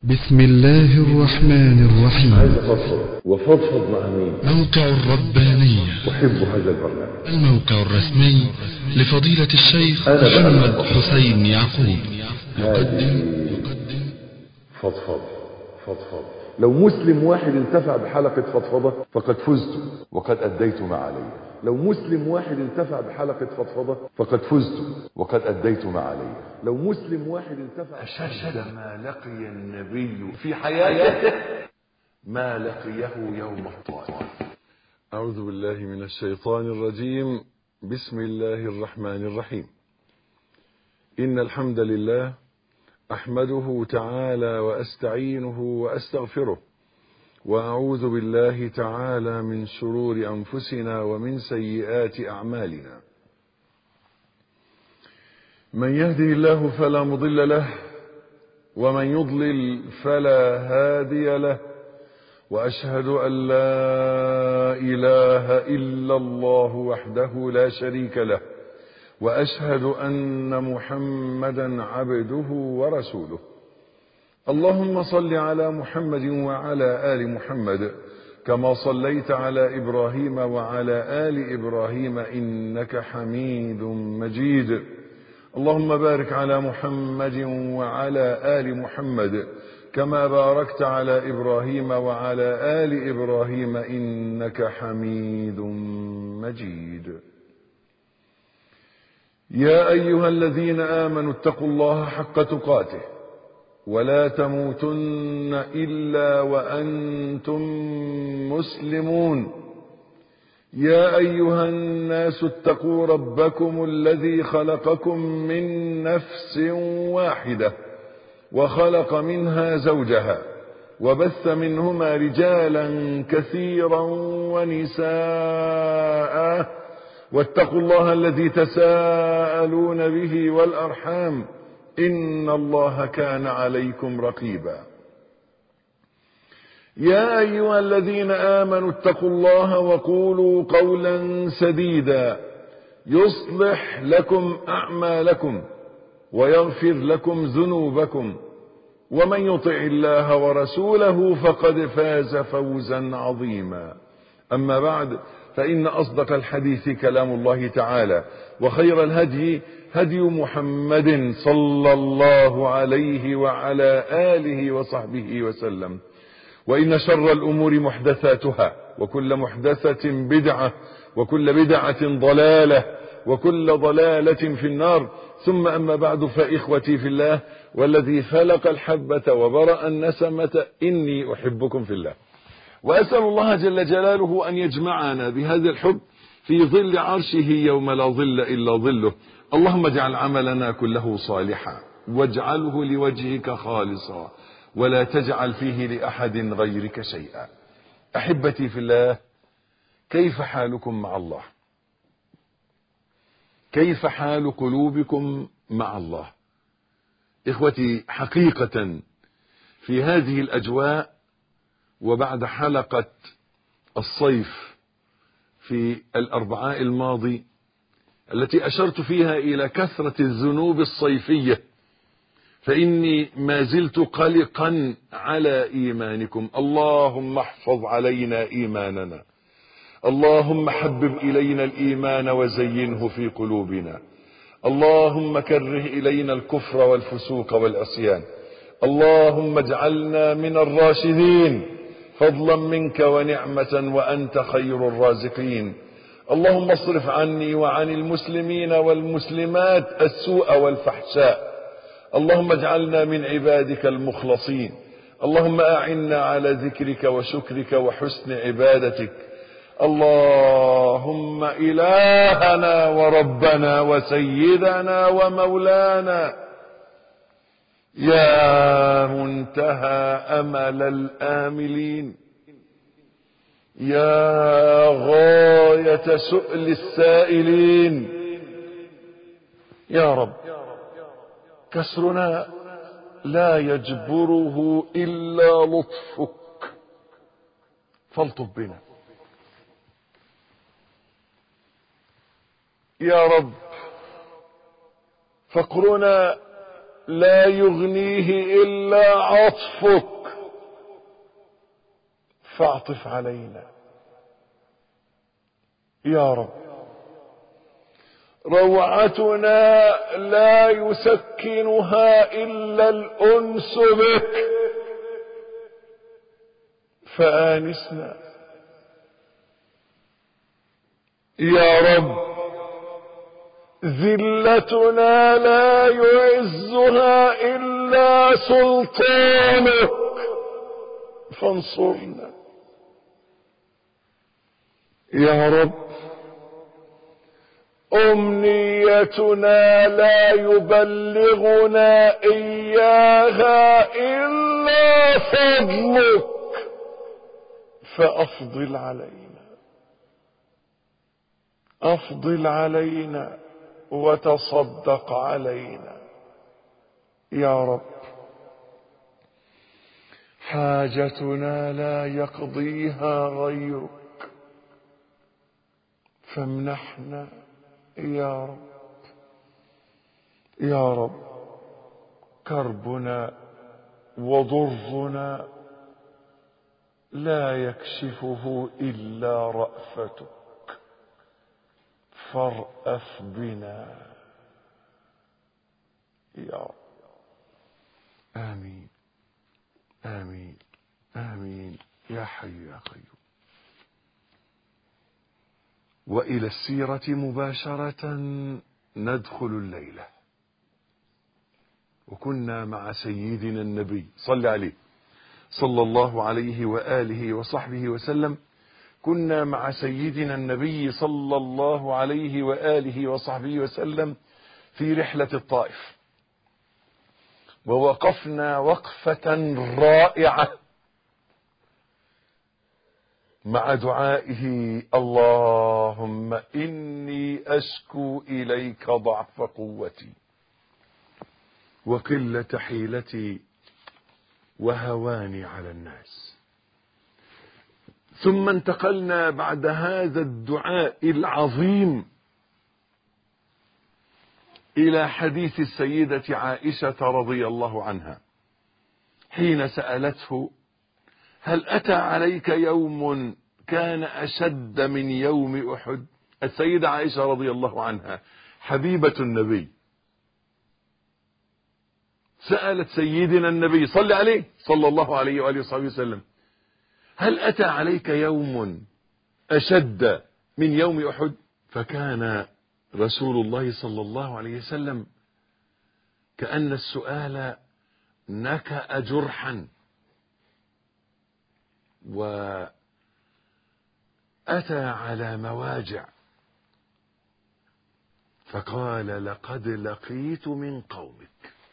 بسم الله الرحمن الرحيم عايز افضفض وفضفض مع مين موقع الربانية احب هذا البرنامج الموقع الرسمي لفضيلة الشيخ أنا بقى. محمد حسين يعقوب هذه فضفض فضفض لو مسلم واحد انتفع بحلقة فضفضة فقد فزت وقد أديت ما علي لو مسلم واحد انتفع بحلقة فضفضة فقد فزت وقد أديت ما علي لو مسلم واحد انتفع أشد ما لقي النبي في حياته ما لقيه يوم الطائف أعوذ بالله من الشيطان الرجيم بسم الله الرحمن الرحيم إن الحمد لله أحمده تعالى وأستعينه وأستغفره وأعوذ بالله تعالى من شرور أنفسنا ومن سيئات أعمالنا من يهده الله فلا مضل له ومن يضلل فلا هادي له واشهد ان لا اله الا الله وحده لا شريك له واشهد ان محمدا عبده ورسوله اللهم صل على محمد وعلى ال محمد كما صليت على ابراهيم وعلى ال ابراهيم انك حميد مجيد اللهم بارك على محمد وعلى ال محمد كما باركت على ابراهيم وعلى ال ابراهيم انك حميد مجيد يا ايها الذين امنوا اتقوا الله حق تقاته ولا تموتن الا وانتم مسلمون يا ايها الناس اتقوا ربكم الذي خلقكم من نفس واحده وخلق منها زوجها وبث منهما رجالا كثيرا ونساء واتقوا الله الذي تساءلون به والارحام ان الله كان عليكم رقيبا يا ايها الذين امنوا اتقوا الله وقولوا قولا سديدا يصلح لكم اعمالكم ويغفر لكم ذنوبكم ومن يطع الله ورسوله فقد فاز فوزا عظيما اما بعد فان اصدق الحديث كلام الله تعالى وخير الهدي هدي محمد صلى الله عليه وعلى اله وصحبه وسلم وإن شر الأمور محدثاتها وكل محدثة بدعة وكل بدعة ضلالة وكل ضلالة في النار ثم أما بعد فإخوتي في الله والذي فلق الحبة وبرأ النسمة إني أحبكم في الله وأسأل الله جل جلاله أن يجمعنا بهذا الحب في ظل عرشه يوم لا ظل إلا ظله اللهم اجعل عملنا كله صالحا واجعله لوجهك خالصا ولا تجعل فيه لأحد غيرك شيئا أحبتي في الله كيف حالكم مع الله كيف حال قلوبكم مع الله إخوتي حقيقة في هذه الأجواء وبعد حلقة الصيف في الأربعاء الماضي التي أشرت فيها إلى كثرة الذنوب الصيفية فإني ما زلت قلقا على إيمانكم اللهم احفظ علينا إيماننا اللهم حبب إلينا الإيمان وزينه في قلوبنا اللهم كره إلينا الكفر والفسوق والعصيان اللهم اجعلنا من الراشدين فضلا منك ونعمة وأنت خير الرازقين اللهم اصرف عني وعن المسلمين والمسلمات السوء والفحشاء اللهم اجعلنا من عبادك المخلصين اللهم اعنا على ذكرك وشكرك وحسن عبادتك اللهم الهنا وربنا وسيدنا ومولانا يا منتهى امل الاملين يا غايه سؤل السائلين يا رب كسرنا لا يجبره الا لطفك فالطف بنا يا رب فقرنا لا يغنيه إلا عطفك فاعطف علينا يا رب روعتنا لا يسكنها إلا الأنس بك فآنسنا يا رب ذلتنا لا يعزها إلا سلطانك فانصرنا يا رب أمنيتنا لا يبلغنا إياها إلا فضلك فأفضل علينا أفضل علينا وتصدق علينا يا رب حاجتنا لا يقضيها غيرك فامنحنا يا رب يا رب كربنا وضرنا لا يكشفه إلا رأفتك فارأف بنا يا رب آمين آمين آمين يا حي يا قيوم وإلى السيرة مباشرة ندخل الليلة وكنا مع سيدنا النبي صلى عليه صلى الله عليه وآله وصحبه وسلم كنا مع سيدنا النبي صلى الله عليه وآله وصحبه وسلم في رحلة الطائف ووقفنا وقفة رائعة مع دعائه اللهم إني أشكو إليك ضعف قوتي وقلة حيلتي وهواني على الناس ثم انتقلنا بعد هذا الدعاء العظيم إلى حديث السيدة عائشة رضي الله عنها حين سألته هل أتى عليك يوم كان أشد من يوم أحد السيدة عائشة رضي الله عنها حبيبة النبي سألت سيدنا النبي صلى عليه صلى الله عليه وآله وصحبه وسلم هل أتى عليك يوم أشد من يوم أحد فكان رسول الله صلى الله عليه وسلم كأن السؤال نكأ جرحا وأتى على مواجع فقال لقد لقيت من قومك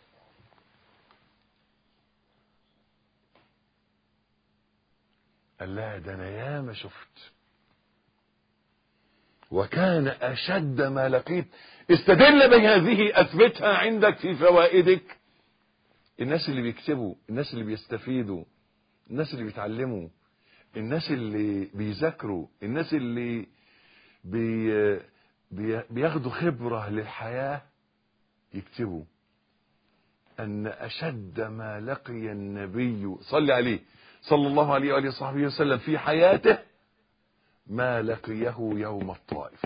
قال لا ده انا ياما شفت وكان اشد ما لقيت استدل بهذه اثبتها عندك في فوائدك الناس اللي بيكتبوا الناس اللي بيستفيدوا الناس اللي بيتعلموا الناس اللي بيذاكروا الناس اللي بي بي بياخدوا خبرة للحياة يكتبوا أن أشد ما لقي النبي صلى عليه صلى الله عليه وآله وصحبه وسلم في حياته ما لقيه يوم الطائف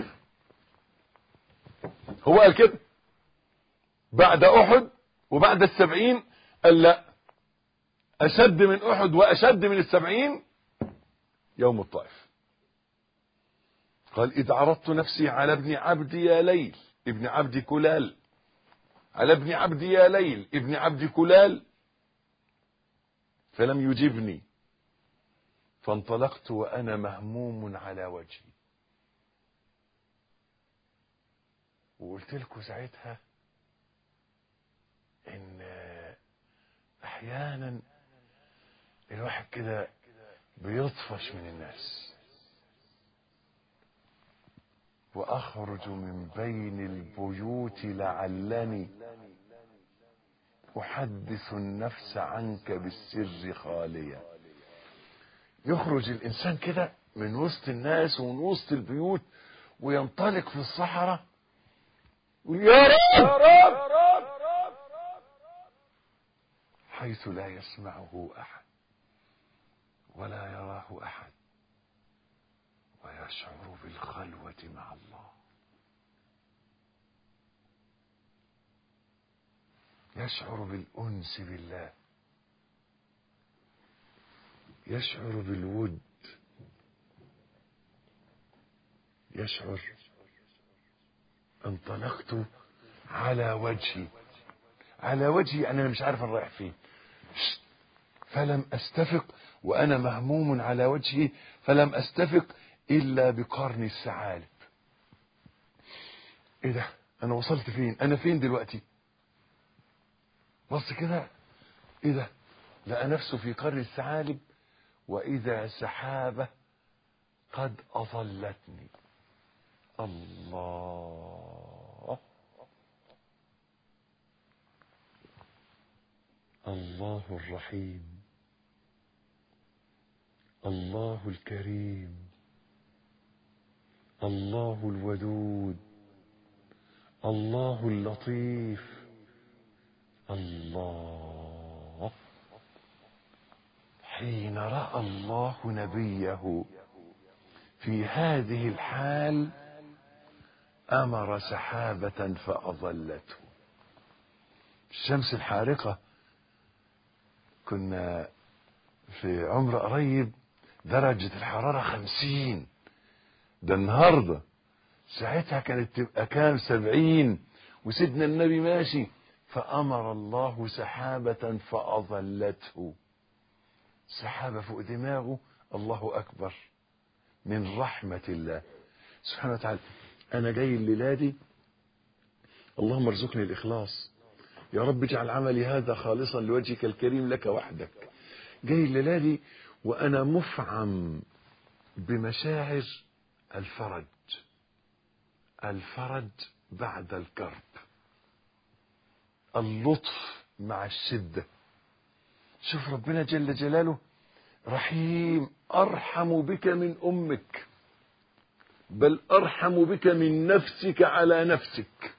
هو قال كده بعد أحد وبعد السبعين قال لا أشد من أحد وأشد من السبعين يوم الطائف قال إذ عرضت نفسي على ابن عبد يا ليل ابن عبد كلال على ابن عبد يا ليل ابن عبد كلال فلم يجبني فانطلقت وأنا مهموم على وجهي وقلت لكم ساعتها ان احيانا الواحد كده بيطفش من الناس واخرج من بين البيوت لعلني احدث النفس عنك بالسر خاليا يخرج الانسان كده من وسط الناس ومن وسط البيوت وينطلق في الصحراء يا رب حيث لا يسمعه أحد ولا يراه أحد ويشعر بالخلوة مع الله يشعر بالأنس بالله يشعر بالود يشعر انطلقت على وجهي على وجهي انا مش عارف انا رايح فين فلم استفق وانا مهموم على وجهي فلم استفق الا بقرن الثعالب ايه ده انا وصلت فين انا فين دلوقتي بص كده ايه ده لقى نفسه في قرن الثعالب واذا سحابه قد اظلتني الله الله الرحيم الله الكريم الله الودود الله اللطيف الله حين راى الله نبيه في هذه الحال امر سحابه فاظلته الشمس الحارقه كنا في عمر قريب درجة الحرارة خمسين ده النهاردة ساعتها كانت تبقى كام سبعين وسيدنا النبي ماشي فأمر الله سحابة فأظلته سحابة فوق دماغه الله أكبر من رحمة الله سبحانه وتعالى أنا جاي الليلة دي اللهم ارزقني الإخلاص يا رب اجعل عملي هذا خالصا لوجهك الكريم لك وحدك جاي الليلة دي وأنا مفعم بمشاعر الفرج الفرج بعد الكرب اللطف مع الشدة شوف ربنا جل جلاله رحيم أرحم بك من أمك بل أرحم بك من نفسك على نفسك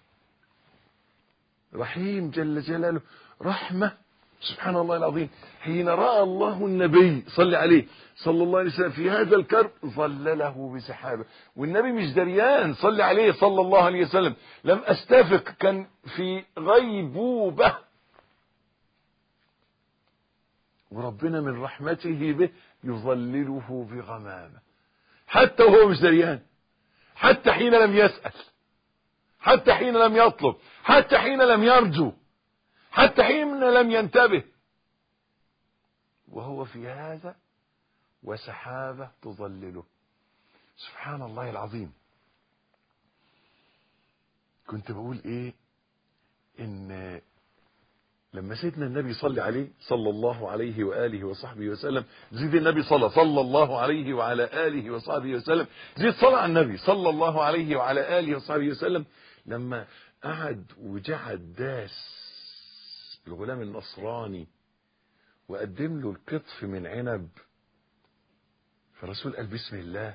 رحيم جل جلاله رحمة سبحان الله العظيم حين رأى الله النبي صلى عليه صلى الله عليه وسلم في هذا الكرب ظلله بسحابة والنبي مش دريان صلى عليه صلى الله عليه وسلم لم أستفق كان في غيبوبة وربنا من رحمته به يظلله بغمامة حتى وهو مش دريان حتى حين لم يسأل حتى حين لم يطلب حتى حين لم يرجو حتى حين لم ينتبه وهو في هذا وسحابة تظلله سبحان الله العظيم كنت بقول ايه ان لما سيدنا النبي صلى عليه صلى الله عليه وآله وصحبه وسلم زيد النبي صلى صلى الله عليه وعلى آله وصحبه وسلم زيد صلى على النبي صلى الله عليه وعلى آله وصحبه وسلم لما قعد وجعل داس الغلام النصراني وقدم له القطف من عنب فالرسول قال بسم الله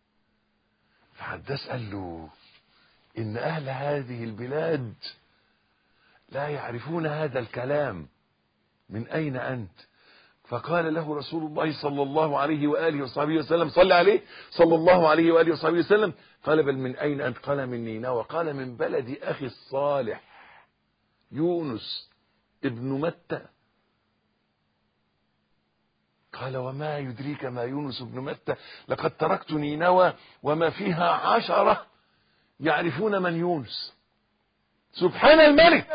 فعداس قال له إن أهل هذه البلاد لا يعرفون هذا الكلام من أين أنت فقال له رسول الله صلى الله عليه وآله وصحبه وسلم صلى عليه صلى الله عليه وآله وصحبه وسلم قال بل من أين أنت قال من نينوى قال من بلد أخي الصالح يونس ابن متى قال وما يدريك ما يونس ابن متى لقد تركت نينوى وما فيها عشرة يعرفون من يونس سبحان الملك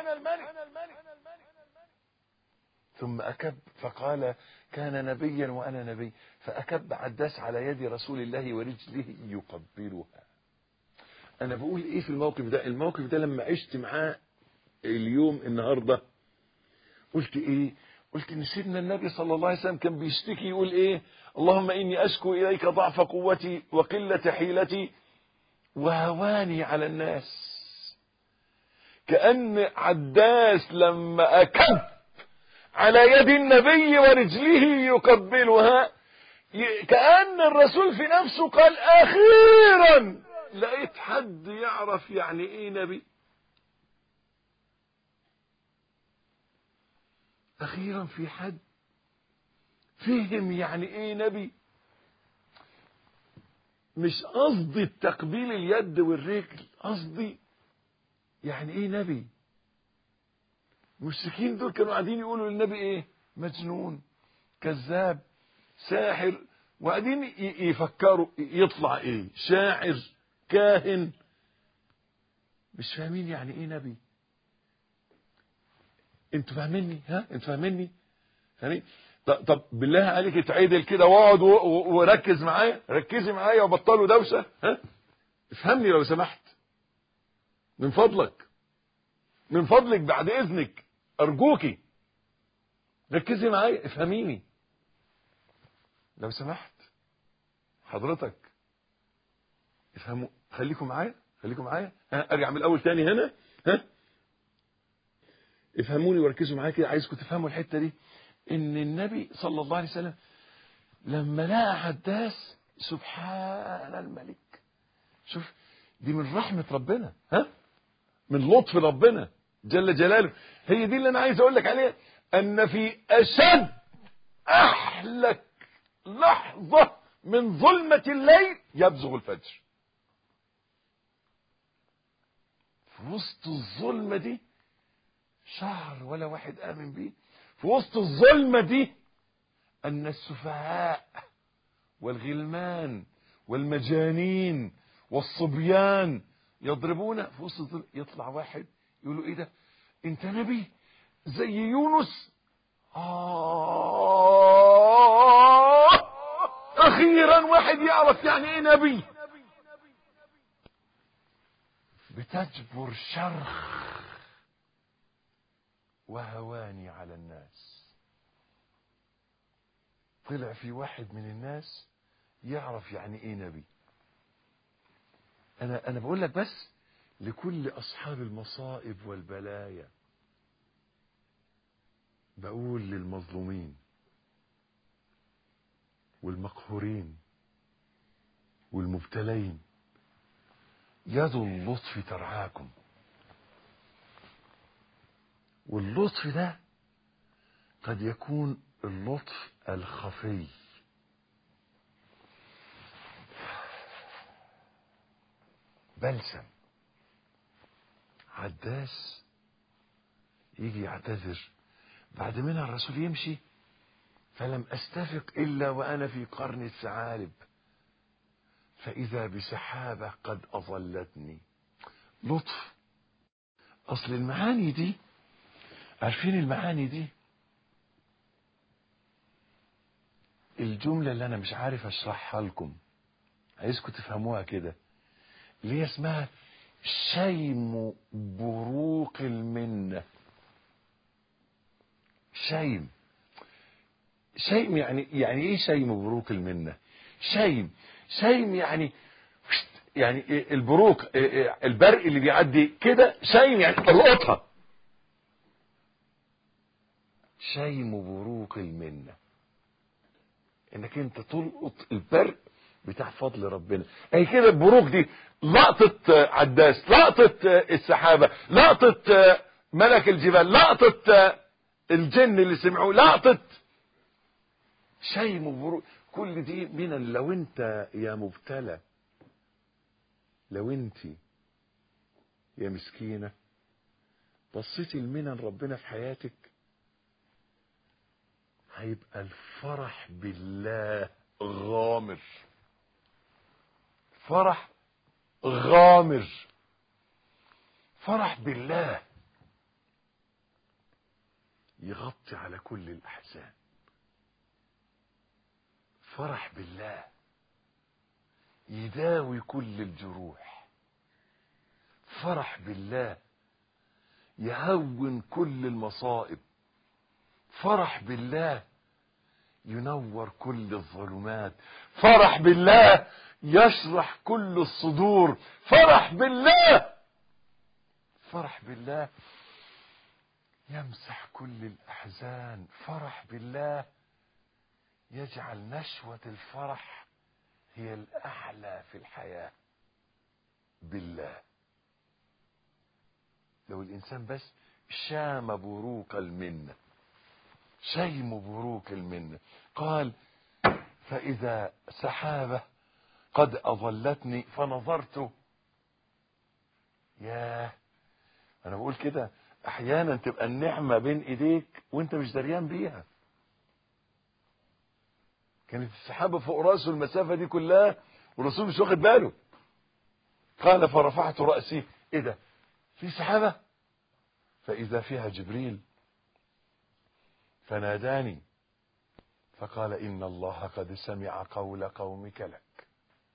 ثم أكب فقال كان نبيا وأنا نبي فأكب عداس على يد رسول الله ورجله يقبلها أنا بقول إيه في الموقف ده الموقف ده لما عشت معاه اليوم النهاردة قلت إيه قلت إن سيدنا النبي صلى الله عليه وسلم كان بيشتكي يقول إيه اللهم إني أشكو إليك ضعف قوتي وقلة حيلتي وهواني على الناس كأن عداس لما أكب على يد النبي ورجله يقبلها كأن الرسول في نفسه قال أخيرا لقيت حد يعرف يعني إيه نبي اخيرا في حد فهم يعني ايه نبي مش قصدي التقبيل اليد والرجل قصدي يعني ايه نبي المشركين دول كانوا قاعدين يقولوا للنبي ايه مجنون كذاب ساحر وقاعدين ي- يفكروا يطلع ايه شاعر كاهن مش فاهمين يعني ايه نبي انتوا فاهميني ها انتوا فاهميني فاهمين طب, طب بالله عليك اتعدل كده واقعد و- و- وركز معايا ركزي معايا وبطلوا دوشه ها افهمني لو سمحت من فضلك من فضلك بعد اذنك ارجوكي ركزي معايا افهميني لو سمحت حضرتك افهموا خليكم معايا خليكم معايا ها ارجع من الاول تاني هنا ها افهموني وركزوا معايا كده عايزكم تفهموا الحته دي ان النبي صلى الله عليه وسلم لما لقى عداس سبحان الملك شوف دي من رحمه ربنا ها من لطف ربنا جل جلاله هي دي اللي انا عايز اقول لك عليها ان في اشد احلك لحظه من ظلمه الليل يبزغ الفجر في وسط الظلمه دي شهر ولا واحد امن بيه في وسط الظلمه دي ان السفهاء والغلمان والمجانين والصبيان يضربون في وسط الظل يطلع واحد يقولوا ايه ده انت نبي زي يونس آه اخيرا واحد يعرف يعني ايه نبي بتجبر شرخ وهواني على الناس طلع في واحد من الناس يعرف يعني ايه نبي انا انا بقول لك بس لكل اصحاب المصائب والبلايا بقول للمظلومين والمقهورين والمبتلين يد اللطف ترعاكم واللطف ده قد يكون اللطف الخفي بلسم عداس يجي يعتذر بعد منها الرسول يمشي فلم استفق الا وانا في قرن الثعالب فاذا بسحابه قد اظلتني لطف اصل المعاني دي عارفين المعاني دي الجملة اللي أنا مش عارف أشرحها لكم عايزكم تفهموها كده اللي هي اسمها شيم بروق المنة شيم شيم يعني يعني ايه شيم بروق المنة شيم شيم يعني يعني البروق البرق اللي بيعدي كده شيم يعني القطها شيم بروق المنة انك انت تلقط البرق بتاع فضل ربنا اي كده البروق دي لقطة عداس لقطة السحابة لقطة ملك الجبال لقطة الجن اللي سمعوه لقطة شيم بروق كل دي من لو انت يا مبتلى لو انت يا مسكينة بصيتي المنن ربنا في حياتك هيبقى الفرح بالله غامر فرح غامر فرح بالله يغطي على كل الاحزان فرح بالله يداوي كل الجروح فرح بالله يهون كل المصائب فرح بالله ينور كل الظلمات فرح بالله يشرح كل الصدور فرح بالله فرح بالله يمسح كل الاحزان فرح بالله يجعل نشوة الفرح هي الاعلى في الحياة بالله لو الانسان بس شام بروق المنه شيم بروك المنة قال فإذا سحابة قد أظلتني فنظرت ياه أنا بقول كده أحيانا تبقى النعمة بين إيديك وأنت مش دريان بيها كانت السحابة فوق راسه المسافة دي كلها والرسول مش واخد باله قال فرفعت رأسي ايه ده في سحابة فإذا فيها جبريل فناداني فقال إن الله قد سمع قول قومك لك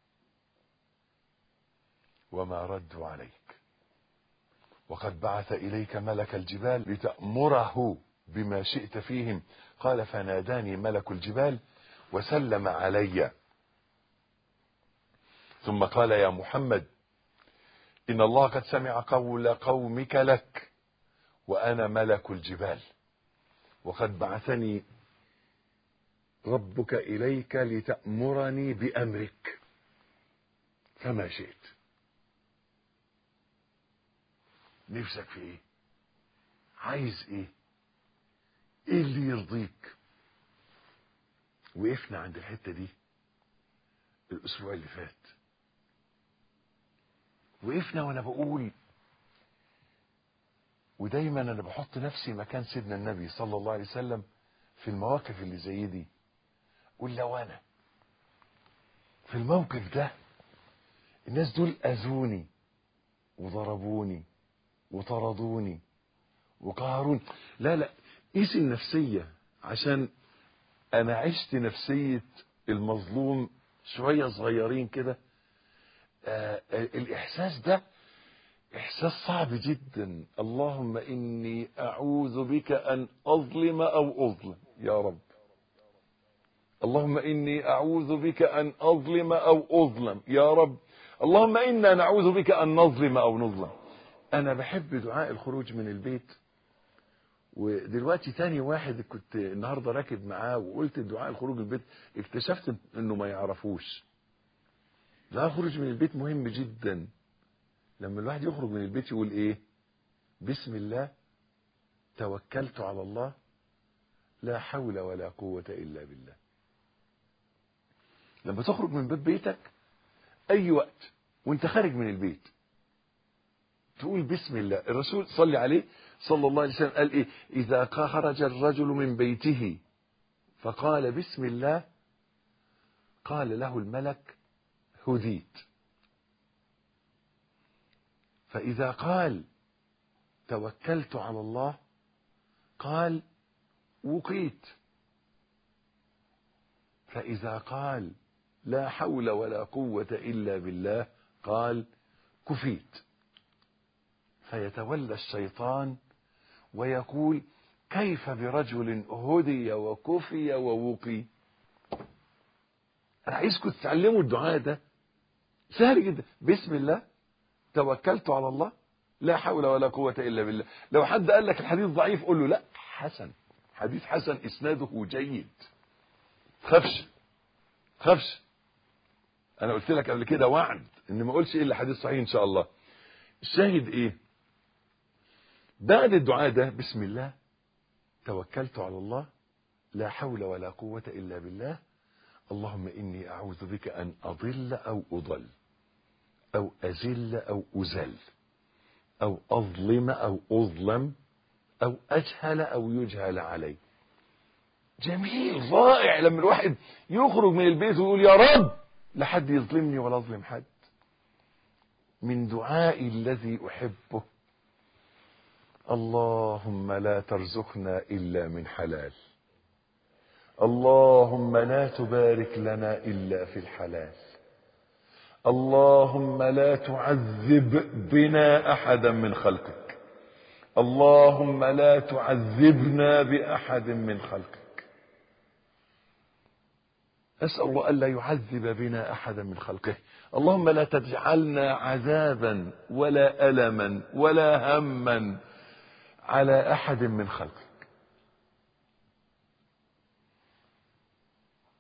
وما ردوا عليك وقد بعث إليك ملك الجبال لتأمره بما شئت فيهم قال فناداني ملك الجبال وسلم علي ثم قال يا محمد إن الله قد سمع قول قومك لك وأنا ملك الجبال وقد بعثني ربك إليك لتأمرني بأمرك فما شئت نفسك في ايه عايز ايه ايه اللي يرضيك وقفنا عند الحتة دي الاسبوع اللي فات وقفنا وانا بقول ودايما انا بحط نفسي مكان سيدنا النبي صلى الله عليه وسلم في المواقف اللي زي دي قول لو انا في الموقف ده الناس دول اذوني وضربوني وطردوني وقهروني لا لا قيس النفسية عشان انا عشت نفسية المظلوم شوية صغيرين كده آه الاحساس ده احساس صعب جدا اللهم اني اعوذ بك ان اظلم او اظلم يا رب اللهم اني اعوذ بك ان اظلم او اظلم يا رب اللهم انا نعوذ بك ان نظلم او نظلم انا بحب دعاء الخروج من البيت ودلوقتي تاني واحد كنت النهارده راكب معاه وقلت دعاء الخروج من البيت اكتشفت انه ما يعرفوش دعاء الخروج من البيت مهم جدا لما الواحد يخرج من البيت يقول ايه بسم الله توكلت على الله لا حول ولا قوة الا بالله لما تخرج من باب بيتك اي وقت وانت خارج من البيت تقول بسم الله الرسول صلى عليه صلى الله عليه وسلم قال ايه اذا خرج الرجل من بيته فقال بسم الله قال له الملك هديت فاذا قال توكلت على الله قال وقيت فاذا قال لا حول ولا قوه الا بالله قال كفيت فيتولى الشيطان ويقول كيف برجل هدي وكفي ووقي انا عايزكم تتعلموا الدعاء ده سهل جدا بسم الله توكلت على الله لا حول ولا قوة إلا بالله لو حد قال لك الحديث ضعيف قول له لا حسن حديث حسن إسناده جيد خفش خفش أنا قلت لك قبل كده وعد إن ما أقولش إلا حديث صحيح إن شاء الله الشاهد إيه بعد الدعاء ده بسم الله توكلت على الله لا حول ولا قوة إلا بالله اللهم إني أعوذ بك أن أضل أو أضل أو أزل أو أزل أو أظلم أو أظلم أو أجهل أو يجهل علي جميل رائع لما الواحد يخرج من البيت ويقول يا رب لا حد يظلمني ولا أظلم حد من دعائي الذي أحبه اللهم لا ترزقنا إلا من حلال اللهم لا تبارك لنا إلا في الحلال اللهم لا تعذب بنا أحدا من خلقك اللهم لا تعذبنا بأحد من خلقك أسأل الله ألا يعذب بنا أحدا من خلقه اللهم لا تجعلنا عذابا ولا ألما ولا هما على أحد من خلقك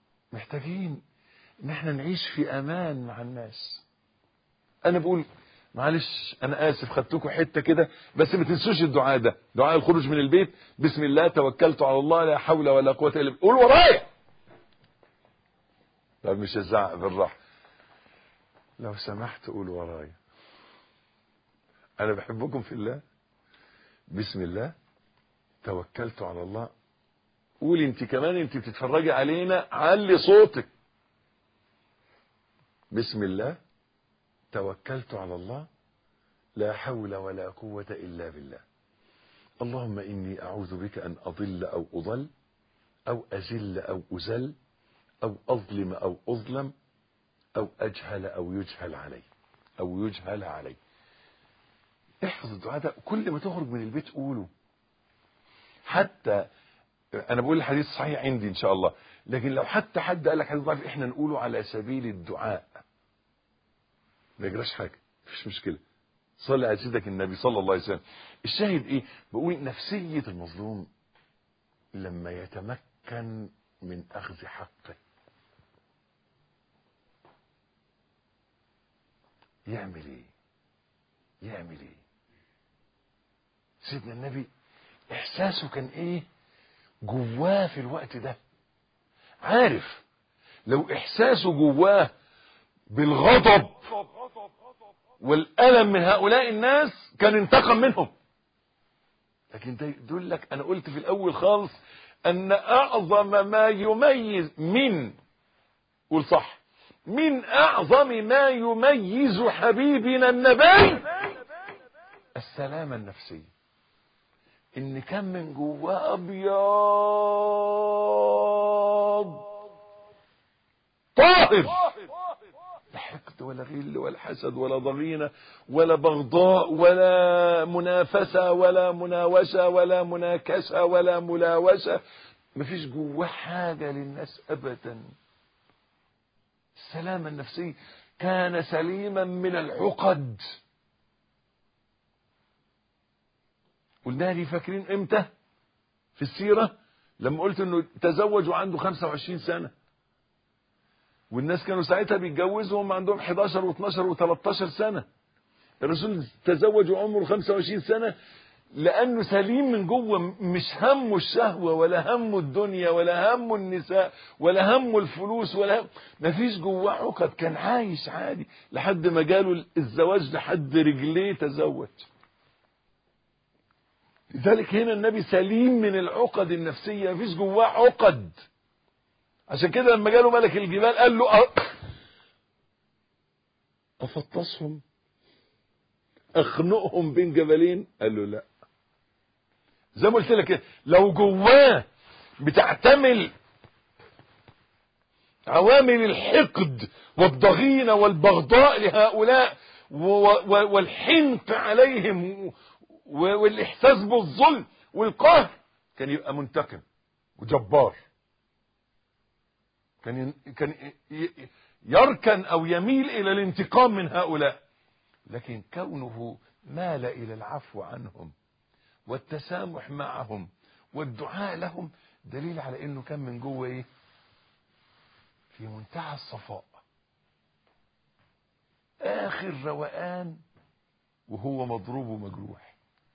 محتاجين ان احنا نعيش في امان مع الناس انا بقول معلش انا اسف خدتكم حته كده بس ما تنسوش الدعاء ده دعاء الخروج من البيت بسم الله توكلت على الله لا حول ولا قوه الا بالله قول ورايا طب مش هزعق بالراحه لو سمحت قول ورايا انا بحبكم في الله بسم الله توكلت على الله قول انت كمان انت بتتفرجي علينا علي صوتك بسم الله توكلت على الله لا حول ولا قوة إلا بالله اللهم إني أعوذ بك أن أضل أو أضل أو أزل أو أزل أو أظلم أو أظلم أو أجهل أو يجهل علي أو يجهل علي احفظ الدعاء ده كل ما تخرج من البيت قوله حتى انا بقول الحديث صحيح عندي ان شاء الله لكن لو حتى حد قال لك حديث ضعيف احنا نقوله على سبيل الدعاء ما يجراش حاجه مفيش مشكله صلي على سيدك النبي صلى الله عليه وسلم الشاهد ايه بقول نفسيه المظلوم لما يتمكن من اخذ حقه يعمل ايه يعمل ايه سيدنا النبي احساسه كان ايه جواه في الوقت ده عارف لو احساسه جواه بالغضب والألم من هؤلاء الناس كان انتقم منهم لكن ده يدل لك أنا قلت في الأول خالص أن أعظم ما يميز من قول صح من أعظم ما يميز حبيبنا النبي السلامة النفسية إن كان من جواه أبيض طاهر لا حقد ولا غل ولا حسد ولا ضغينة ولا بغضاء ولا منافسة ولا مناوشة ولا مناكسة ولا ملاوشة مفيش جواه حاجة للناس أبدا السلامة النفسية كان سليما من العقد قلنا لي فاكرين امتى في السيرة لما قلت انه تزوج وعنده 25 سنة والناس كانوا ساعتها بيتجوزوا وهم عندهم 11 و12 و13 سنة الرسول تزوج وعمره 25 سنة لأنه سليم من جوه مش همه الشهوة ولا همه الدنيا ولا همه النساء ولا همه الفلوس ولا هم مفيش جواه عقد كان عايش عادي لحد ما جاله الزواج لحد رجليه تزوج لذلك هنا النبي سليم من العقد النفسية مفيش جواه عقد عشان كده لما جاله ملك الجبال قال له أ- أفطسهم أخنقهم بين جبلين قال له لا زي ما قلت لك كده، لو جواه بتعتمل عوامل الحقد والضغينة والبغضاء لهؤلاء و- و- والحنق عليهم و- والإحساس بالظلم والقهر كان يبقى منتقم وجبار كان ين- كان ي- ي- يركن او يميل الى الانتقام من هؤلاء لكن كونه مال الى العفو عنهم والتسامح معهم والدعاء لهم دليل على انه كان من جوه ايه في منتهى الصفاء اخر روقان وهو مضروب ومجروح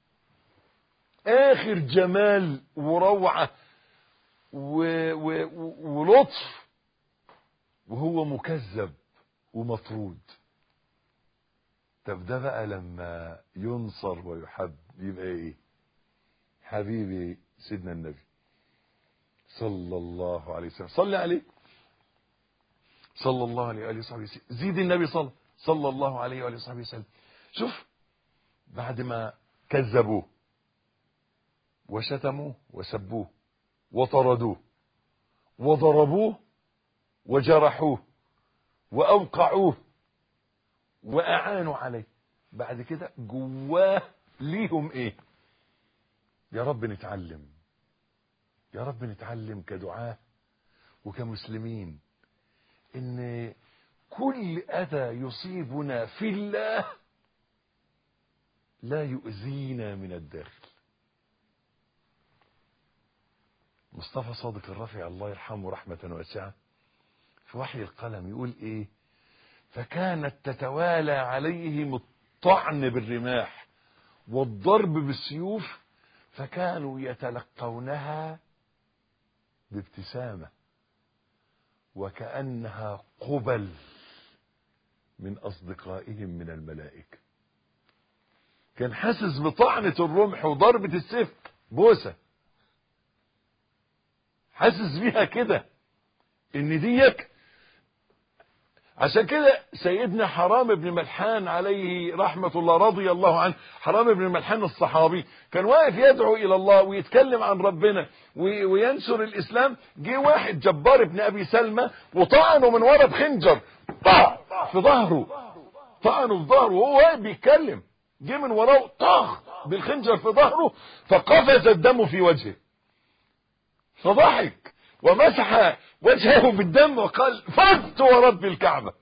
اخر جمال وروعه و... و... و- ولطف وهو مكذب ومطرود طب ده بقى لما ينصر ويحب يبقى ايه حبيبي سيدنا النبي صلى الله عليه وسلم صلي عليه صلى الله عليه وآله وصحبه وسلم زيد النبي صلى صلى الله عليه وآله وصحبه وسلم شوف بعد ما كذبوه وشتموه وسبوه وطردوه وضربوه وجرحوه وأوقعوه وأعانوا عليه بعد كده جواه ليهم ايه يا رب نتعلم يا رب نتعلم كدعاة وكمسلمين ان كل اذى يصيبنا في الله لا يؤذينا من الداخل مصطفى صادق الرافع الله يرحمه رحمة واسعة في وحي القلم يقول ايه فكانت تتوالى عليهم والطعن بالرماح والضرب بالسيوف فكانوا يتلقونها بابتسامة وكأنها قبل من أصدقائهم من الملائكة كان حاسس بطعنة الرمح وضربة السيف بوسة حاسس بيها كده ان ديك عشان كده سيدنا حرام بن ملحان عليه رحمة الله رضي الله عنه حرام بن ملحان الصحابي كان واقف يدعو إلى الله ويتكلم عن ربنا وينشر الإسلام جه واحد جبار ابن أبي سلمى وطعنه من ورا بخنجر في ظهره طعنه في ظهره وهو واقف بيتكلم جه من وراه طخ بالخنجر في ظهره فقفز الدم في وجهه فضحك ومسح وجهه بالدم وقال فزت ورب الكعبة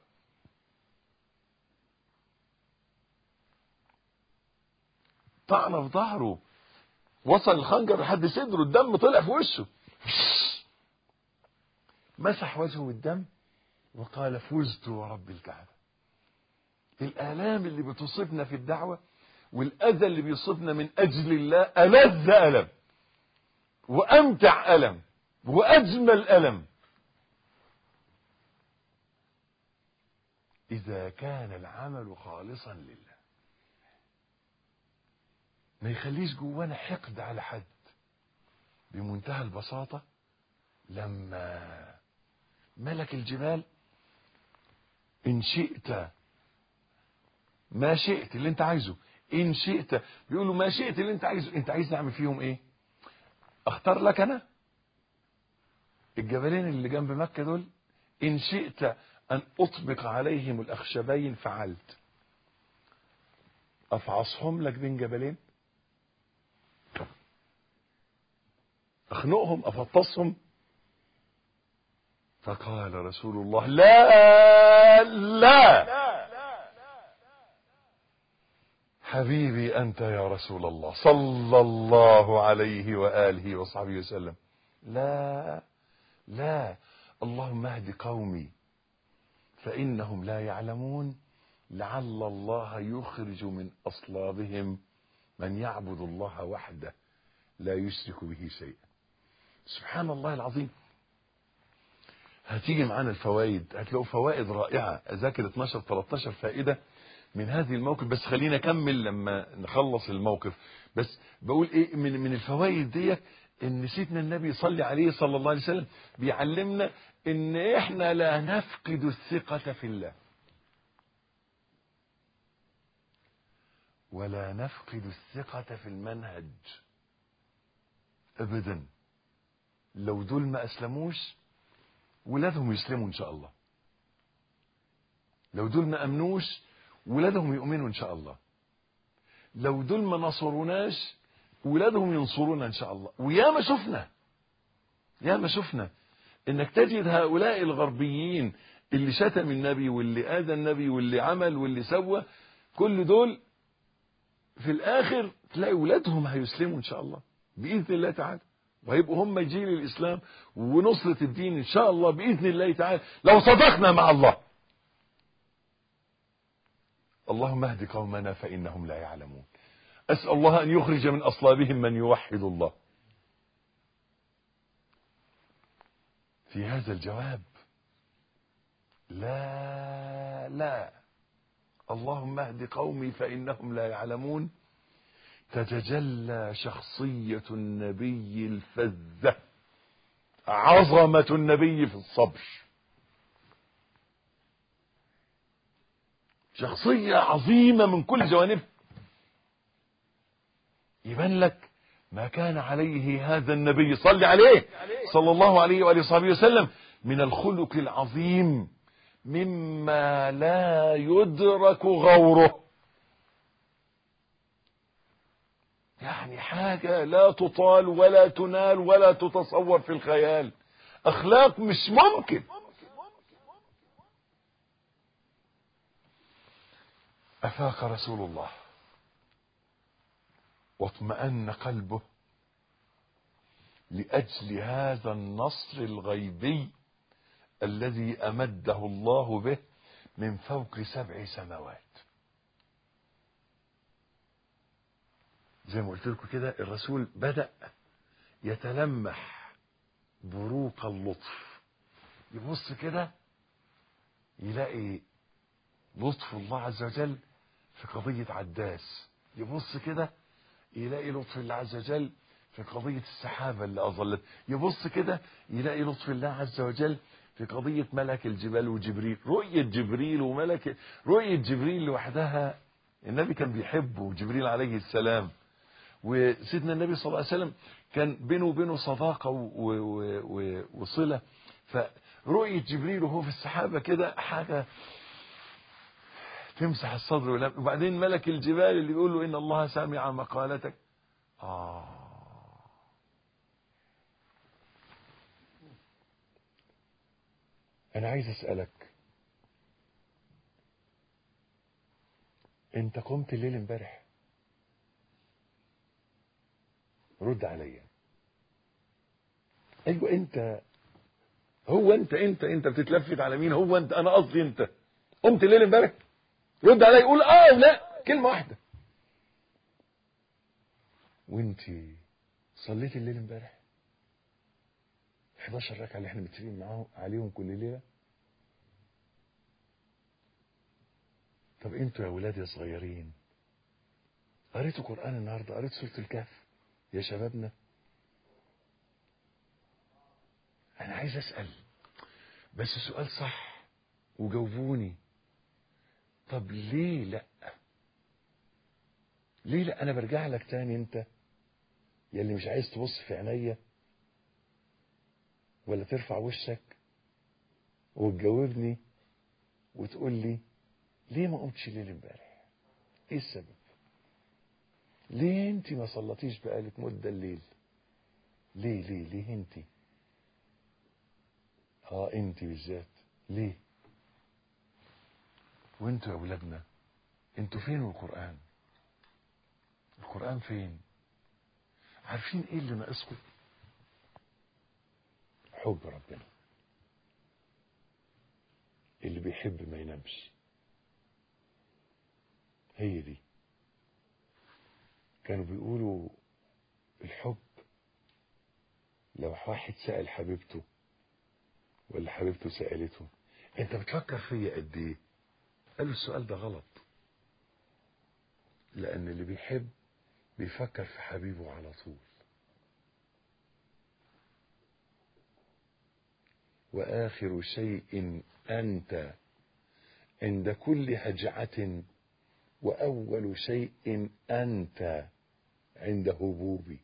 طعنه في ظهره وصل الخنجر لحد صدره الدم طلع في وشه مسح وجهه بالدم وقال فزت ورب الكعبة الآلام اللي بتصيبنا في الدعوة والأذى اللي بيصيبنا من أجل الله ألذ ألم وأمتع ألم وأجمل ألم إذا كان العمل خالصا لله ما يخليش جوانا حقد على حد بمنتهى البساطة لما ملك الجبال إن شئت ما شئت اللي انت عايزه إن شئت بيقولوا ما شئت اللي انت عايزه انت عايز نعمل فيهم ايه اختار لك انا الجبلين اللي جنب مكة دول إن شئت أن أطبق عليهم الأخشبين فعلت أفعصهم لك بين جبلين أخنقهم أفطسهم فقال رسول الله لا لا حبيبي أنت يا رسول الله صلى الله عليه وآله وصحبه وسلم لا لا اللهم اهد قومي فإنهم لا يعلمون لعل الله يخرج من أصلابهم من يعبد الله وحده لا يشرك به شيئا سبحان الله العظيم هتيجي معانا الفوائد هتلاقوا فوائد رائعة أذاكر 12 13 فائدة من هذه الموقف بس خلينا أكمل لما نخلص الموقف بس بقول إيه من من الفوائد ديت ان سيدنا النبي صلى عليه صلى الله عليه وسلم بيعلمنا ان احنا لا نفقد الثقة في الله ولا نفقد الثقة في المنهج ابدا لو دول ما اسلموش ولادهم يسلموا ان شاء الله لو دول ما امنوش ولادهم يؤمنوا ان شاء الله لو دول ما نصروناش ولادهم ينصرونا ان شاء الله ويا ما شفنا يا ما شفنا انك تجد هؤلاء الغربيين اللي شتم النبي واللي اذى النبي واللي عمل واللي سوى كل دول في الاخر تلاقي ولادهم هيسلموا ان شاء الله باذن الله تعالى وهيبقوا هم جيل الاسلام ونصرة الدين ان شاء الله باذن الله تعالى لو صدقنا مع الله اللهم اهد قومنا فانهم لا يعلمون أسأل الله أن يخرج من أصلابهم من يوحد الله في هذا الجواب لا لا اللهم اهد قومي فإنهم لا يعلمون تتجلى شخصية النبي الفذة عظمة النبي في الصبر شخصية عظيمة من كل جوانبها يبان لك ما كان عليه هذا النبي صلى عليه صلى الله عليه وآله وصحبه وسلم من الخلق العظيم مما لا يدرك غوره يعني حاجة لا تطال ولا تنال ولا تتصور في الخيال أخلاق مش ممكن أفاق رسول الله واطمأن قلبه لأجل هذا النصر الغيبي الذي أمده الله به من فوق سبع سماوات زي ما قلت لكم كده الرسول بدأ يتلمح بروق اللطف يبص كده يلاقي لطف الله عز وجل في قضية عداس يبص كده يلاقي لطف الله عز وجل في قضية السحابة اللي أظلت يبص كده يلاقي لطف الله عز وجل في قضية ملك الجبال وجبريل رؤية جبريل وملك رؤية جبريل لوحدها النبي كان بيحبه جبريل عليه السلام وسيدنا النبي صلى الله عليه وسلم كان بينه وبينه صداقة و- و- و- وصلة فرؤية جبريل وهو في السحابة كده حاجة تمسح الصدر والقلب. وبعدين ملك الجبال اللي بيقول له إن الله سامع مقالتك آه أنا عايز أسألك أنت قمت الليل امبارح رد عليا ايوه انت هو انت انت انت بتتلفت على مين هو انت انا قصدي انت قمت الليل امبارح رد عليا قول اه أو لا كلمه واحده وانت صليت الليل امبارح 11 ركعه اللي احنا متفقين معاهم عليهم كل ليله طب انتوا يا ولاد يا صغيرين قريتوا قران النهارده قريت سوره الكهف يا شبابنا انا عايز اسال بس سؤال صح وجاوبوني طب ليه لا ليه لا انا برجع لك تاني انت يلي مش عايز تبص في عينيا ولا ترفع وشك وتجاوبني وتقول لي ليه ما قمتش ليل امبارح ايه السبب ليه انت ما صلتيش بقالك مدة الليل ليه ليه ليه انت اه انت بالذات ليه وانتوا يا اولادنا انتوا فين القرآن القرآن فين عارفين ايه اللي ناقصكم حب ربنا اللي بيحب ما ينامش هي دي كانوا بيقولوا الحب لو واحد سأل حبيبته ولا حبيبته سألته انت بتفكر فيا قد ايه قالوا السؤال ده غلط لان اللي بيحب بيفكر في حبيبه على طول واخر شيء انت عند كل هجعه واول شيء انت عند هبوبي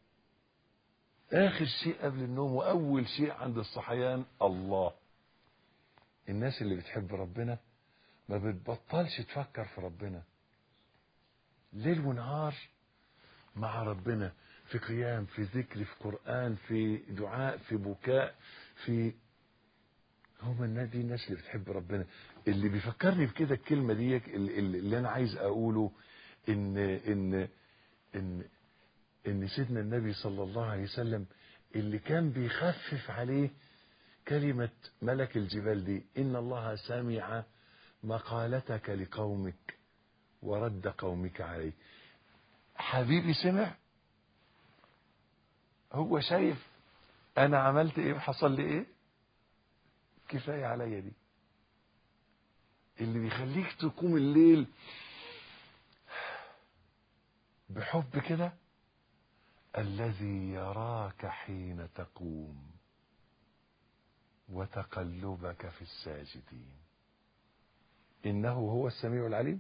اخر شيء قبل النوم واول شيء عند الصحيان الله الناس اللي بتحب ربنا ما بتبطلش تفكر في ربنا ليل ونهار مع ربنا في قيام في ذكر في قرآن في دعاء في بكاء في هم الناس دي الناس اللي بتحب ربنا اللي بيفكرني بكده الكلمة دي اللي, اللي أنا عايز أقوله إن إن إن إن سيدنا النبي صلى الله عليه وسلم اللي كان بيخفف عليه كلمة ملك الجبال دي إن الله سمع مقالتك لقومك ورد قومك عليك حبيبي سمع هو شايف انا عملت ايه وحصل لي ايه كفايه عليا دي اللي بيخليك تقوم الليل بحب كده الذي يراك حين تقوم وتقلبك في الساجدين انه هو السميع العليم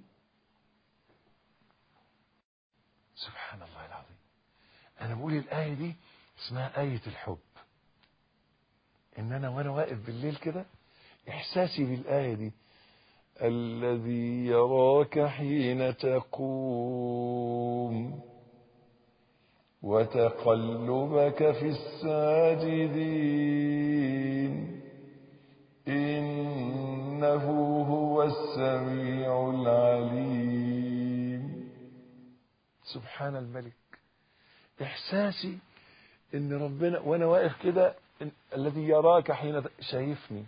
سبحان الله العظيم انا بقول الايه دي اسمها ايه الحب ان انا وانا واقف بالليل كده احساسي بالايه دي الذي يراك حين تقوم وتقلبك في الساجدين انه هو السميع العليم سبحان الملك احساسي ان ربنا وانا واقف كده إن- الذي يراك حين ت- شايفني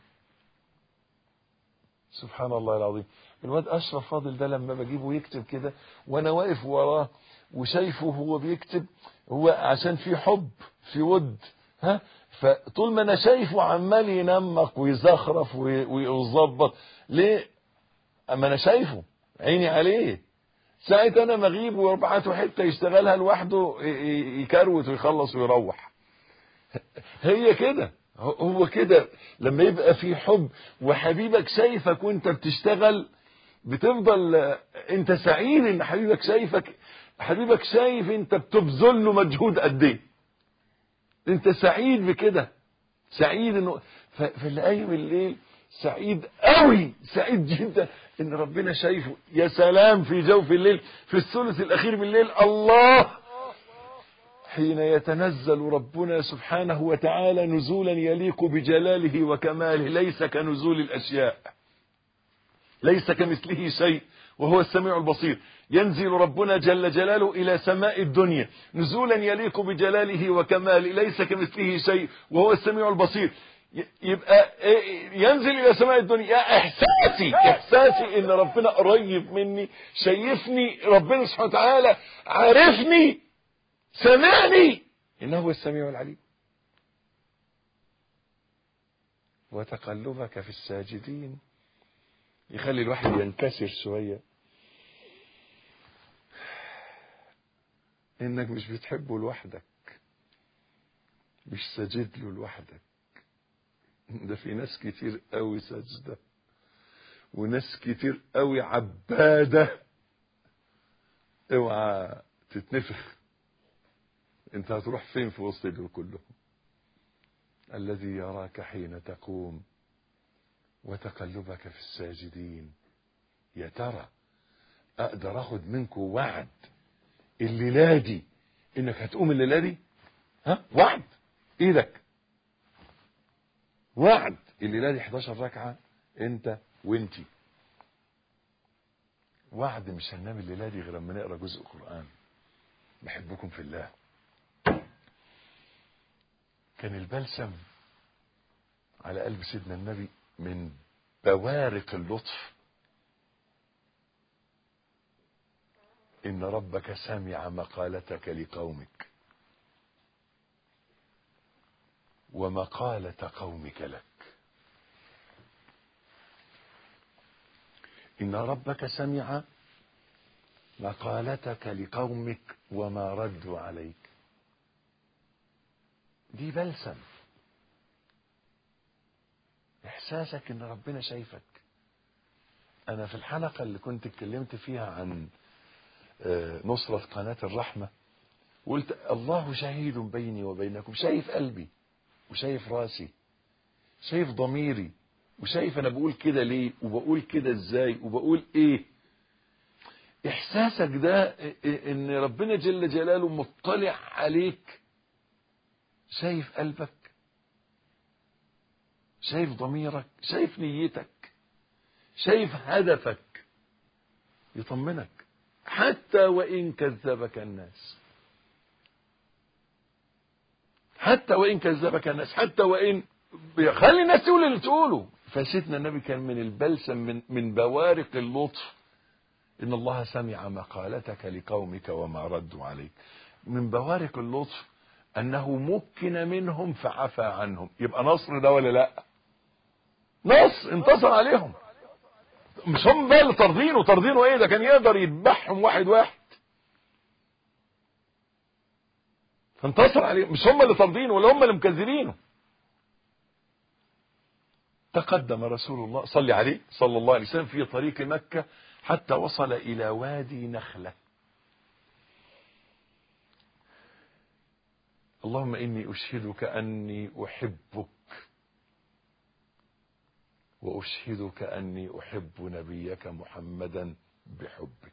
سبحان الله العظيم الواد اشرف فاضل ده لما بجيبه يكتب كده وانا واقف وراه وشايفه وهو بيكتب هو عشان في حب في ود ها فطول ما انا شايفه عمال ينمق ويزخرف وي- ويظبط ليه اما انا شايفه عيني عليه ساعة انا مغيب وابعته حته يشتغلها لوحده ي- ي- يكروت ويخلص ويروح هي كده هو- هو كده لما يبقى في حب وحبيبك شايفك وانت بتشتغل بتفضل آه، انت سعيد ان حبيبك شايفك حبيبك شايف انت بتبذل له مجهود قد ايه انت سعيد بكده سعيد انه ف- فاللي قايم الليل سعيد قوي سعيد جدا ان ربنا شايفه يا سلام في جوف الليل في الثلث الاخير من الليل الله حين يتنزل ربنا سبحانه وتعالى نزولا يليق بجلاله وكماله ليس كنزول الاشياء ليس كمثله شيء وهو السميع البصير ينزل ربنا جل جلاله إلى سماء الدنيا نزولا يليق بجلاله وكماله ليس كمثله شيء وهو السميع البصير ي- يبقى إيه- ينزل إلى سماء الدنيا يا إحساسي إحساسي إن ربنا قريب مني شايفني ربنا سبحانه وتعالى عارفني سمعني إنه هو السميع العليم وتقلبك في الساجدين يخلي الواحد ينكسر شوية انك مش بتحبه لوحدك مش ساجد له لوحدك ده في ناس كتير قوي ساجدة وناس كتير قوي عبادة اوعى تتنفخ انت هتروح فين في وسط دول كلهم الذي يراك حين تقوم وتقلبك في الساجدين يا ترى اقدر اخد منكم وعد الليله دي انك هتقوم الليله دي ها وعد ايدك وعد الليله دي 11 ركعه انت وانتي وعد مش هننام الليله دي غير لما نقرا جزء قران بحبكم في الله كان البلسم على قلب سيدنا النبي من بوارق اللطف إن ربك سمع مقالتك لقومك ومقالة قومك لك إن ربك سمع مقالتك لقومك وما ردوا عليك دي بلسم احساسك ان ربنا شايفك انا في الحلقة اللي كنت اتكلمت فيها عن آه، نصرة قناة الرحمة قلت الله شهيد بيني وبينكم شايف قلبي وشايف راسي شايف ضميري وشايف انا بقول كده ليه وبقول كده ازاي وبقول ايه احساسك ده إ- إ- ان ربنا جل جلاله مطلع عليك شايف قلبك شايف ضميرك شايف نيتك شايف هدفك يطمنك حتى وإن كذبك الناس حتى وإن كذبك الناس حتى وإن خلي الناس تقول اللي تقوله فسيدنا النبي كان من البلسم من, من بوارق اللطف إن الله سمع مقالتك لقومك وما ردوا عليك من بوارق اللطف أنه مكن منهم فعفى عنهم يبقى نصر ده ولا لا نصر انتصر عليهم مش هم بقى اللي طاردينه طاردينه ايه ده كان يقدر يذبحهم واحد واحد فانتصر عليهم مش هم اللي طاردينه ولا هم اللي مكذبينه تقدم رسول الله صلى عليه صلى الله عليه وسلم في طريق مكة حتى وصل إلى وادي نخلة اللهم إني أشهدك أني أحبك وأشهدك أني أحب نبيك محمدا بحبك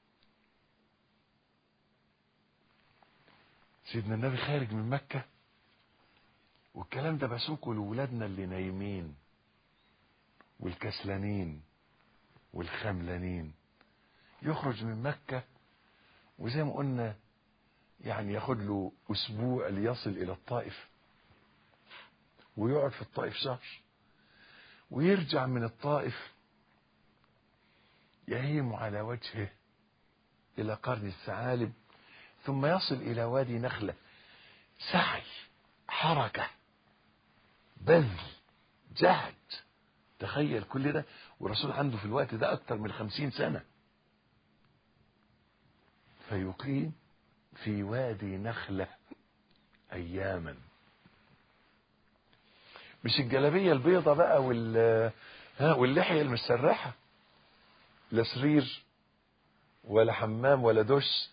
سيدنا النبي خارج من مكة والكلام ده بسوقه لولادنا اللي نايمين والكسلانين والخملانين يخرج من مكة وزي ما قلنا يعني ياخد له أسبوع ليصل إلى الطائف ويقعد في الطائف شهر ويرجع من الطائف يهيم على وجهه إلى قرن الثعالب ثم يصل إلى وادي نخلة سعي حركة بذل جهد تخيل كل ده والرسول عنده في الوقت ده أكثر من خمسين سنة فيقيم في وادي نخلة أياما مش الجلابية البيضة بقى وال ها واللحية المسرحة لا سرير ولا حمام ولا دش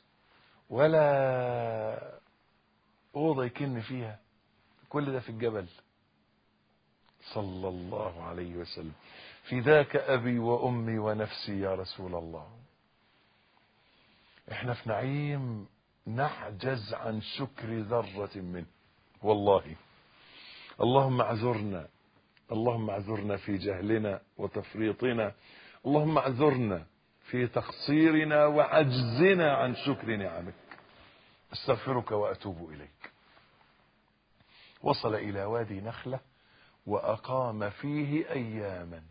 ولا أوضة يكن فيها كل ده في الجبل صلى الله عليه وسلم فداك أبي وأمي ونفسي يا رسول الله احنا في نعيم نعجز عن شكر ذرة منه والله اللهم اعذرنا اللهم اعذرنا في جهلنا وتفريطنا اللهم اعذرنا في تقصيرنا وعجزنا عن شكر نعمك استغفرك واتوب اليك وصل الى وادي نخله واقام فيه اياما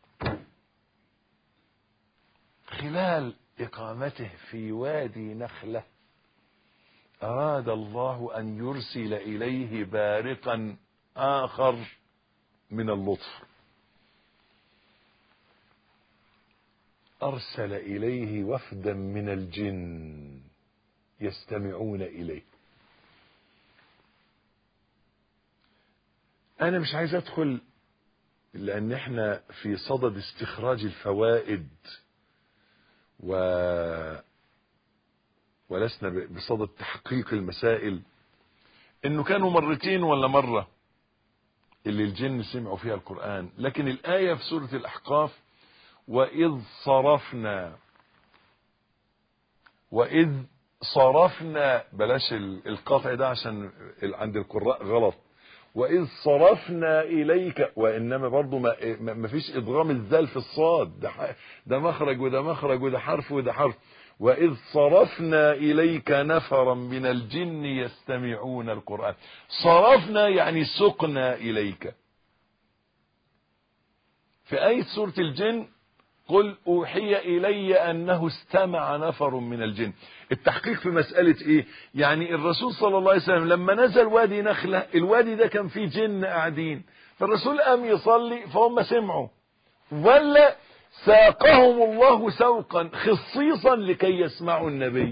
خلال اقامته في وادي نخله اراد الله ان يرسل اليه بارقا اخر من اللطف ارسل اليه وفدا من الجن يستمعون اليه انا مش عايز ادخل لان احنا في صدد استخراج الفوائد و ولسنا بصدد تحقيق المسائل انه كانوا مرتين ولا مرة اللي الجن سمعوا فيها القرآن لكن الآية في سورة الأحقاف وإذ صرفنا وإذ صرفنا بلاش القطع ده عشان عند القراء غلط وإذ صرفنا إليك وإنما برضو ما, ما فيش إضغام الذال في الصاد ده, ده مخرج وده مخرج وده حرف وده حرف وإذ صرفنا إليك نفرا من الجن يستمعون القرآن صرفنا يعني سقنا إليك في آية سورة الجن قل أوحي إلي أنه استمع نفر من الجن التحقيق في مسألة إيه يعني الرسول صلى الله عليه وسلم لما نزل وادي نخلة الوادي ده كان فيه جن قاعدين فالرسول قام يصلي فهم سمعوا ولا ساقهم الله سوقا خصيصا لكي يسمعوا النبي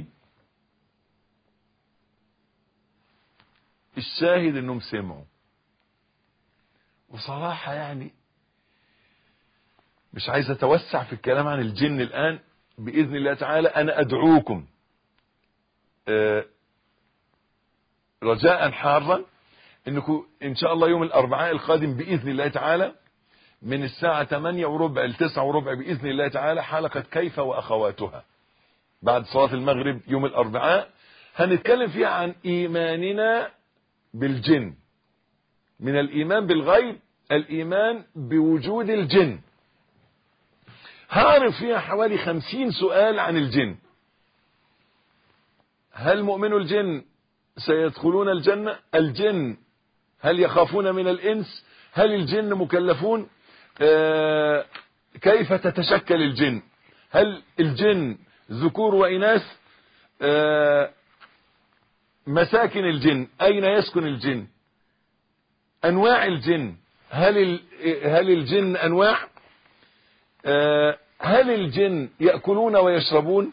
الشاهد انهم سمعوا وصراحة يعني مش عايز اتوسع في الكلام عن الجن الان باذن الله تعالى انا ادعوكم رجاء حارا انكم ان شاء الله يوم الاربعاء القادم باذن الله تعالى من الساعة 8 وربع ل 9 وربع بإذن الله تعالى حلقة كيف وأخواتها بعد صلاة المغرب يوم الأربعاء هنتكلم فيها عن إيماننا بالجن من الإيمان بالغيب الإيمان بوجود الجن هعرف فيها حوالي خمسين سؤال عن الجن هل مؤمن الجن سيدخلون الجنة الجن هل يخافون من الإنس هل الجن مكلفون آه كيف تتشكل الجن هل الجن ذكور وإناث آه مساكن الجن أين يسكن الجن أنواع الجن هل هل الجن أنواع آه هل الجن يأكلون ويشربون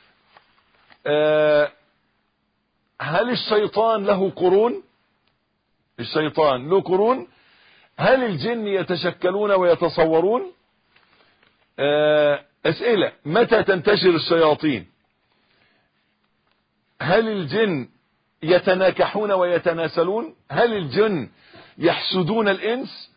هل الشيطان له قرون الشيطان له قرون هل الجن يتشكلون ويتصورون أسئلة متى تنتشر الشياطين هل الجن يتناكحون ويتناسلون هل الجن يحسدون الإنس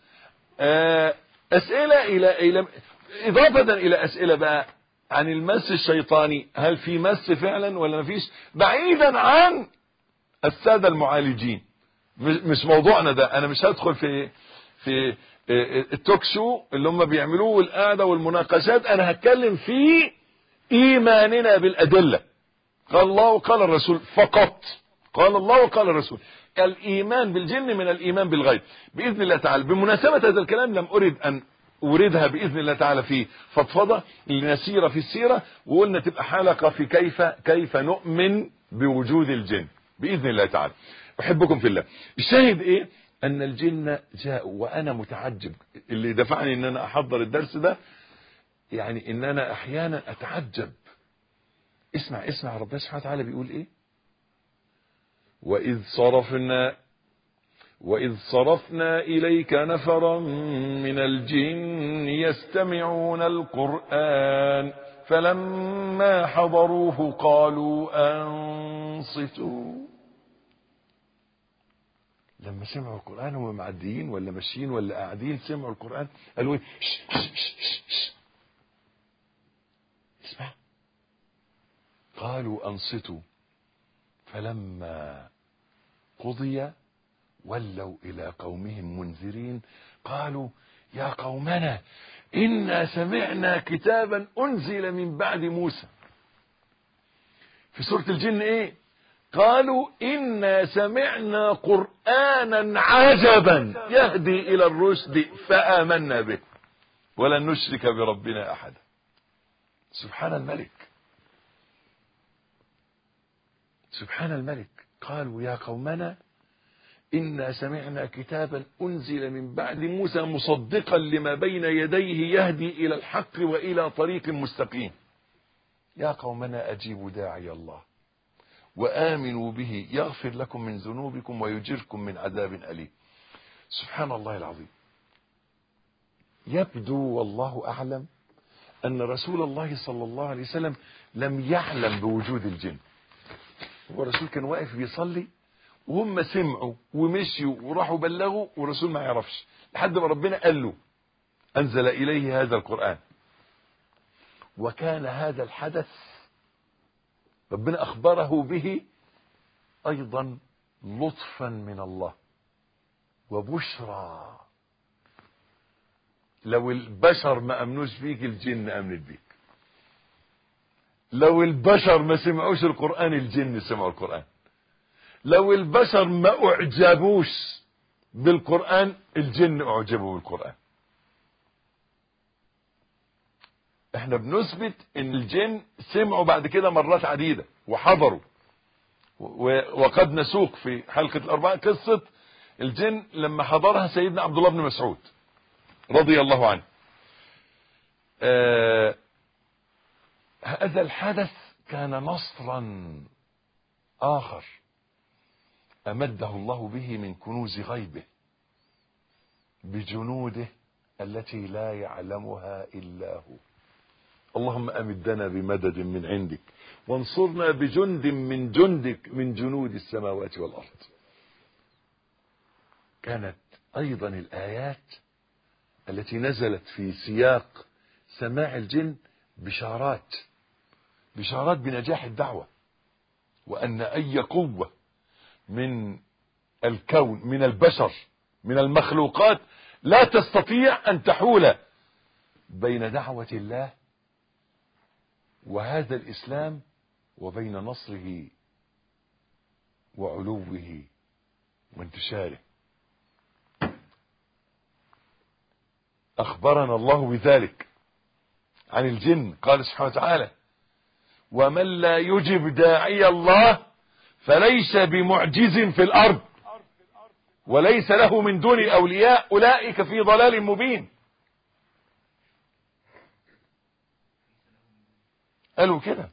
أسئلة إلى إلى إضافة إلى أسئلة بقى عن المس الشيطاني هل في مس فعلا ولا ما فيش بعيدا عن السادة المعالجين مش موضوعنا ده أنا مش هدخل في في التوك شو اللي هم بيعملوه والقعده والمناقشات انا هتكلم في ايماننا بالادله قال الله وقال الرسول فقط قال الله وقال الرسول الايمان بالجن من الايمان بالغيب باذن الله تعالى بمناسبه هذا الكلام لم ارد ان اوردها باذن الله تعالى في فضفضه لنسير في السيره وقلنا تبقى حلقه في كيف كيف نؤمن بوجود الجن باذن الله تعالى احبكم في الله الشاهد ايه ان الجن جاءوا وانا متعجب اللي دفعني ان انا احضر الدرس ده يعني ان انا احيانا اتعجب اسمع اسمع ربنا سبحانه وتعالى بيقول ايه واذ صرفنا وإذ صرفنا إليك نفرا من الجن يستمعون القرآن فلما حضروه قالوا أنصتوا لما سمعوا القرآن هم معديين ولا ماشيين ولا قاعدين سمعوا القرآن قالوا ايه شش شش شش شش. اسمع قالوا أنصتوا فلما قضي ولوا إلى قومهم منذرين قالوا يا قومنا إنا سمعنا كتابا أنزل من بعد موسى في سورة الجن إيه قالوا إنا سمعنا قرآنا عجبا يهدي إلى الرشد فآمنا به ولن نشرك بربنا أحدا سبحان الملك سبحان الملك قالوا يا قومنا إنا سمعنا كتابا أنزل من بعد موسى مصدقا لما بين يديه يهدي إلى الحق وإلى طريق مستقيم يا قومنا أجيبوا داعي الله وآمنوا به يغفر لكم من ذنوبكم ويجركم من عذاب أليم سبحان الله العظيم يبدو والله أعلم أن رسول الله صلى الله عليه وسلم لم يعلم بوجود الجن هو الرسول كان واقف بيصلي وهم سمعوا ومشيوا وراحوا بلغوا والرسول ما يعرفش لحد ما ربنا قال له أنزل إليه هذا القرآن وكان هذا الحدث ربنا أخبره به أيضا لطفا من الله وبشرى لو البشر ما أمنوش بيك الجن أمنت بيك لو البشر ما سمعوش القرآن الجن سمعوا القرآن لو البشر ما أعجبوش بالقرآن الجن أعجبوا بالقرآن احنا بنثبت ان الجن سمعوا بعد كده مرات عديدة وحضروا وقد نسوق في حلقة الأربعة قصة الجن لما حضرها سيدنا عبد الله بن مسعود رضي الله عنه آه هذا الحدث كان نصرا آخر أمده الله به من كنوز غيبه بجنوده التي لا يعلمها إلا هو اللهم أمدنا بمدد من عندك وانصرنا بجند من جندك من جنود السماوات والأرض كانت أيضا الآيات التي نزلت في سياق سماع الجن بشارات بشارات بنجاح الدعوة وأن أي قوة من الكون من البشر من المخلوقات لا تستطيع أن تحول بين دعوة الله وهذا الإسلام وبين نصره وعلوه وانتشاره أخبرنا الله بذلك عن الجن قال سبحانه وتعالى ومن لا يجب داعي الله فليس بمعجز في الأرض وليس له من دون الأولياء أولئك في ضلال مبين قالوا كده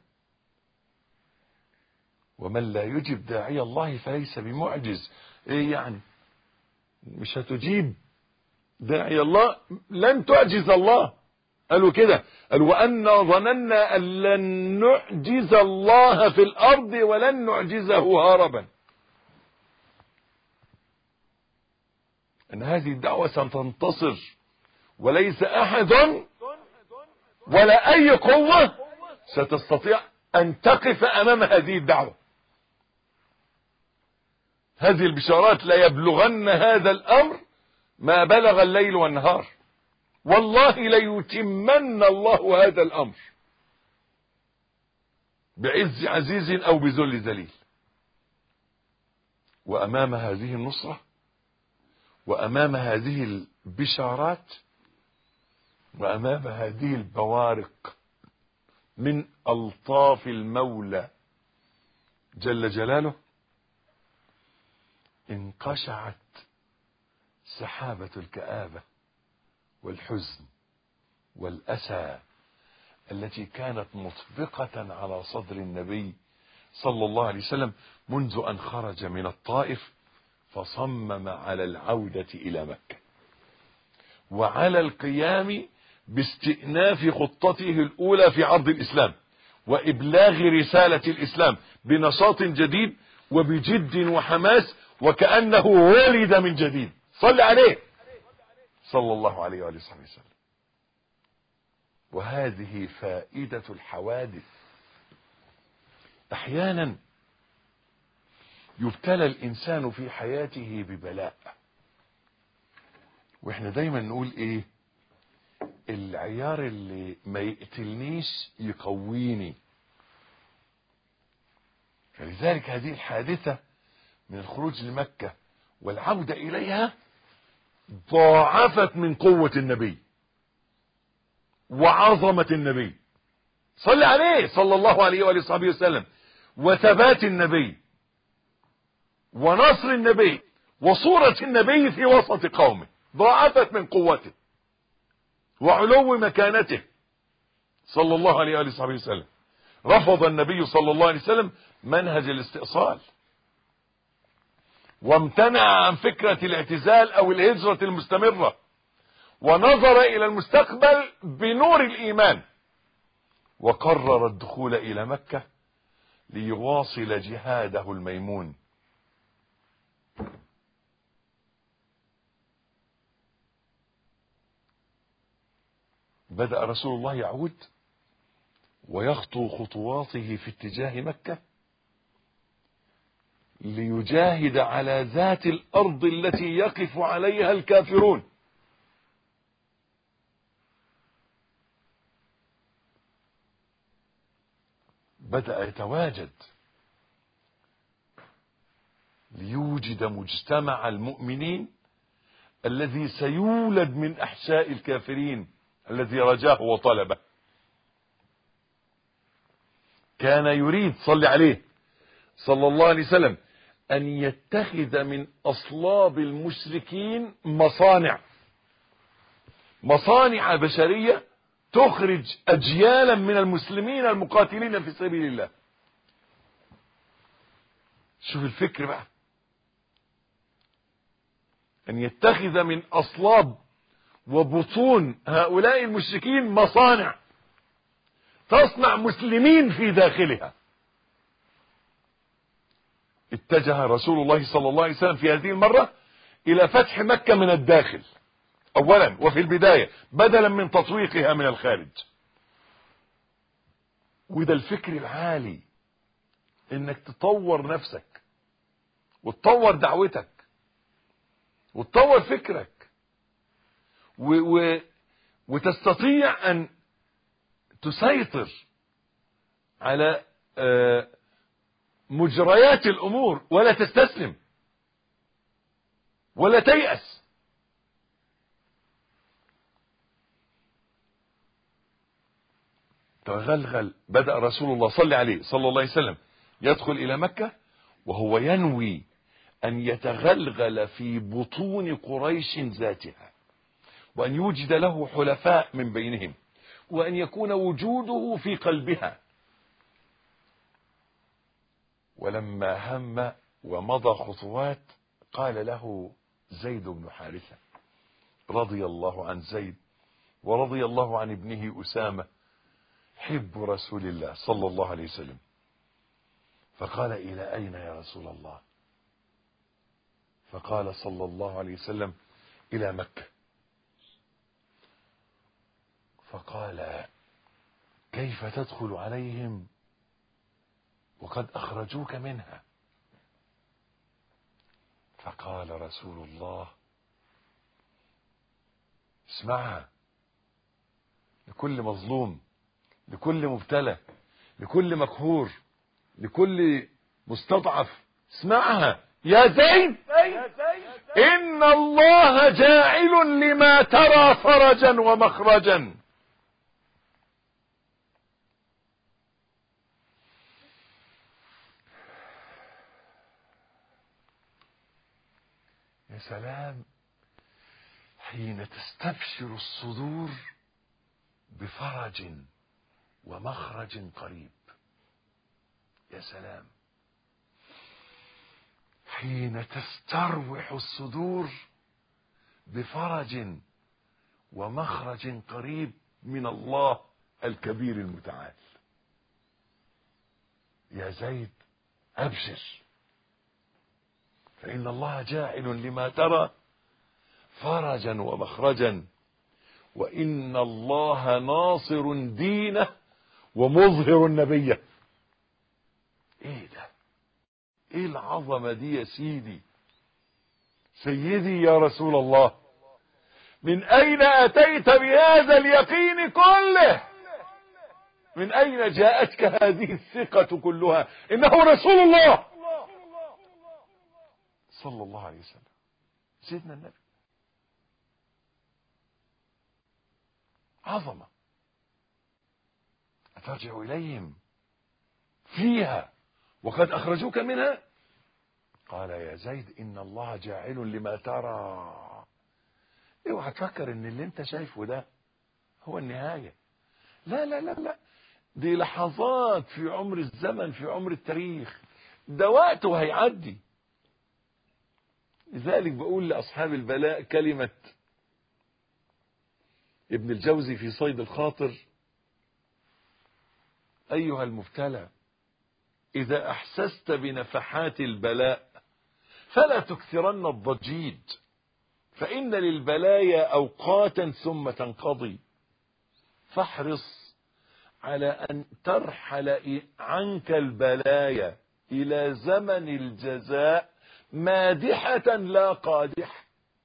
ومن لا يجب داعي الله فليس بمعجز ايه يعني مش هتجيب داعي الله لن تعجز الله قالوا كده قالوا وأنا ظننا أن لن نعجز الله في الأرض ولن نعجزه هاربا أن هذه الدعوة ستنتصر وليس أحد ولا أي قوة ستستطيع أن تقف أمام هذه الدعوة هذه البشارات لا يبلغن هذا الأمر ما بلغ الليل والنهار والله ليتمن الله هذا الأمر بعز عزيز أو بذل ذليل وأمام هذه النصرة وأمام هذه البشارات وأمام هذه البوارق من ألطاف المولى جل جلاله انقشعت سحابة الكآبة والحزن والأسى التي كانت مطبقة على صدر النبي صلى الله عليه وسلم منذ أن خرج من الطائف فصمم على العودة إلى مكة وعلى القيام باستئناف خطته الأولى في عرض الإسلام وإبلاغ رسالة الإسلام بنشاط جديد وبجد وحماس وكأنه ولد من جديد صل عليه صلى الله عليه وآله وصحبه وسلم وهذه فائدة الحوادث احيانا يبتلى الانسان في حياته ببلاء واحنا دايما نقول ايه العيار اللي ما يقتلنيش يقويني فلذلك هذه الحادثة من الخروج لمكة والعودة إليها ضاعفت من قوة النبي وعظمة النبي صل عليه صلى الله عليه وآله وصحبه وسلم وثبات النبي ونصر النبي وصورة النبي في وسط قومه ضاعفت من قوته وعلو مكانته صلى الله عليه وآله وصحبه وسلم رفض النبي صلى الله عليه وسلم منهج الاستئصال وامتنع عن فكرة الاعتزال او الهجرة المستمرة ونظر الى المستقبل بنور الايمان وقرر الدخول الى مكة ليواصل جهاده الميمون بدأ رسول الله يعود ويخطو خطواته في اتجاه مكة ليجاهد على ذات الأرض التي يقف عليها الكافرون بدأ يتواجد ليوجد مجتمع المؤمنين الذي سيولد من أحشاء الكافرين الذي رجاه وطلبه كان يريد صل عليه صلى الله عليه وسلم أن يتخذ من أصلاب المشركين مصانع مصانع بشرية تخرج أجيالا من المسلمين المقاتلين في سبيل الله شوف الفكر بقى أن يتخذ من أصلاب وبطون هؤلاء المشركين مصانع تصنع مسلمين في داخلها اتجه رسول الله صلى الله عليه وسلم في هذه المرة الى فتح مكة من الداخل اولا وفي البداية بدلا من تطويقها من الخارج وده الفكر العالي انك تطور نفسك وتطور دعوتك وتطور فكرك و و وتستطيع ان تسيطر على مجريات الامور ولا تستسلم ولا تيأس تغلغل بدأ رسول الله صلى عليه صلى الله عليه وسلم يدخل إلى مكة وهو ينوي أن يتغلغل في بطون قريش ذاتها وأن يوجد له حلفاء من بينهم وأن يكون وجوده في قلبها ولما هم ومضى خطوات قال له زيد بن حارثة رضي الله عن زيد ورضي الله عن ابنه أسامة حب رسول الله صلى الله عليه وسلم فقال إلى أين يا رسول الله فقال صلى الله عليه وسلم إلى مكة فقال كيف تدخل عليهم وقد أخرجوك منها فقال رسول الله اسمعها لكل مظلوم لكل مبتلى لكل مقهور لكل مستضعف اسمعها يا زيد إن الله جاعل لما ترى فرجا ومخرجا يا سلام حين تستبشر الصدور بفرج ومخرج قريب يا سلام حين تستروح الصدور بفرج ومخرج قريب من الله الكبير المتعال يا زيد ابشر فان الله جاعل لما ترى فرجا ومخرجا وان الله ناصر دينه ومظهر نبيه ايه ده ايه العظمه دي يا سيدي سيدي يا رسول الله من اين اتيت بهذا اليقين كله من اين جاءتك هذه الثقة كلها انه رسول الله صلى الله عليه وسلم سيدنا النبي عظمة أترجع إليهم فيها وقد أخرجوك منها قال يا زيد إن الله جاعل لما ترى اوعى تفكر ان اللي انت شايفه ده هو النهاية لا لا لا لا دي لحظات في عمر الزمن في عمر التاريخ ده وقته هيعدي لذلك بقول لأصحاب البلاء كلمة ابن الجوزي في صيد الخاطر أيها المبتلى إذا أحسست بنفحات البلاء فلا تكثرن الضجيج فإن للبلايا أوقاتا ثم تنقضي فاحرص على أن ترحل عنك البلايا إلى زمن الجزاء مادحة لا قادحة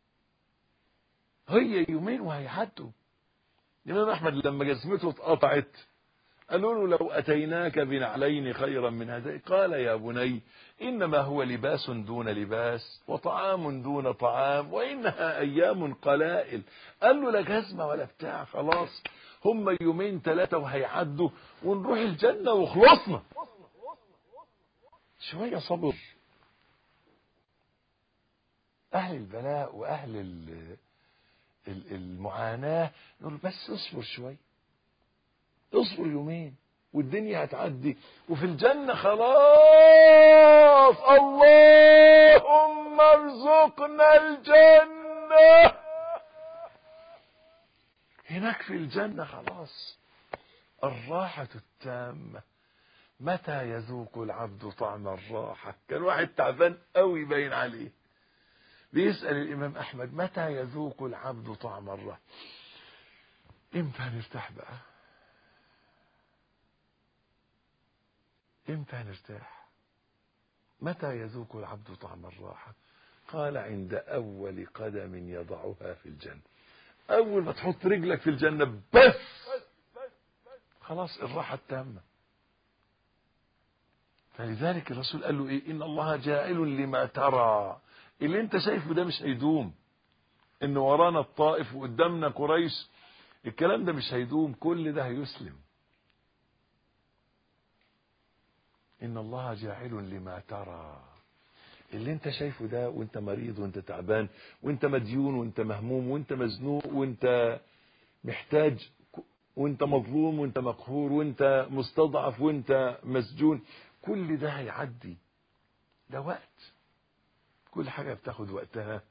هي يومين وهيعدوا الإمام أحمد لما جسمته اتقطعت قالوا له لو أتيناك بنعلين خيرا من هذا قال يا بني إنما هو لباس دون لباس وطعام دون طعام وإنها أيام قلائل قال له لا جزمة ولا بتاع خلاص هم يومين ثلاثة وهيعدوا ونروح الجنة وخلصنا شوية صبر أهل البلاء وأهل المعاناة يقول بس اصبر شوية اصبر يومين والدنيا هتعدي وفي الجنة خلاص اللهم ارزقنا الجنة هناك في الجنة خلاص الراحة التامة متى يذوق العبد طعم الراحة كان واحد تعبان قوي باين عليه بيسأل الإمام أحمد متى يذوق العبد طعم الراحة امتى هنرتاح بقى امتى هنرتاح متى يذوق العبد طعم الراحة قال عند أول قدم يضعها في الجنة أول ما تحط رجلك في الجنة بس خلاص الراحة التامة فلذلك الرسول قال له إيه إن الله جاعل لما ترى اللي انت شايفه ده مش هيدوم ان ورانا الطائف وقدامنا قريش الكلام ده مش هيدوم كل ده هيسلم ان الله جاعل لما ترى اللي انت شايفه ده وانت مريض وانت تعبان وانت مديون وانت مهموم وانت مزنوق وانت محتاج وانت مظلوم وانت مقهور وانت مستضعف وانت مسجون كل ده هيعدي ده وقت كل حاجة بتاخد وقتها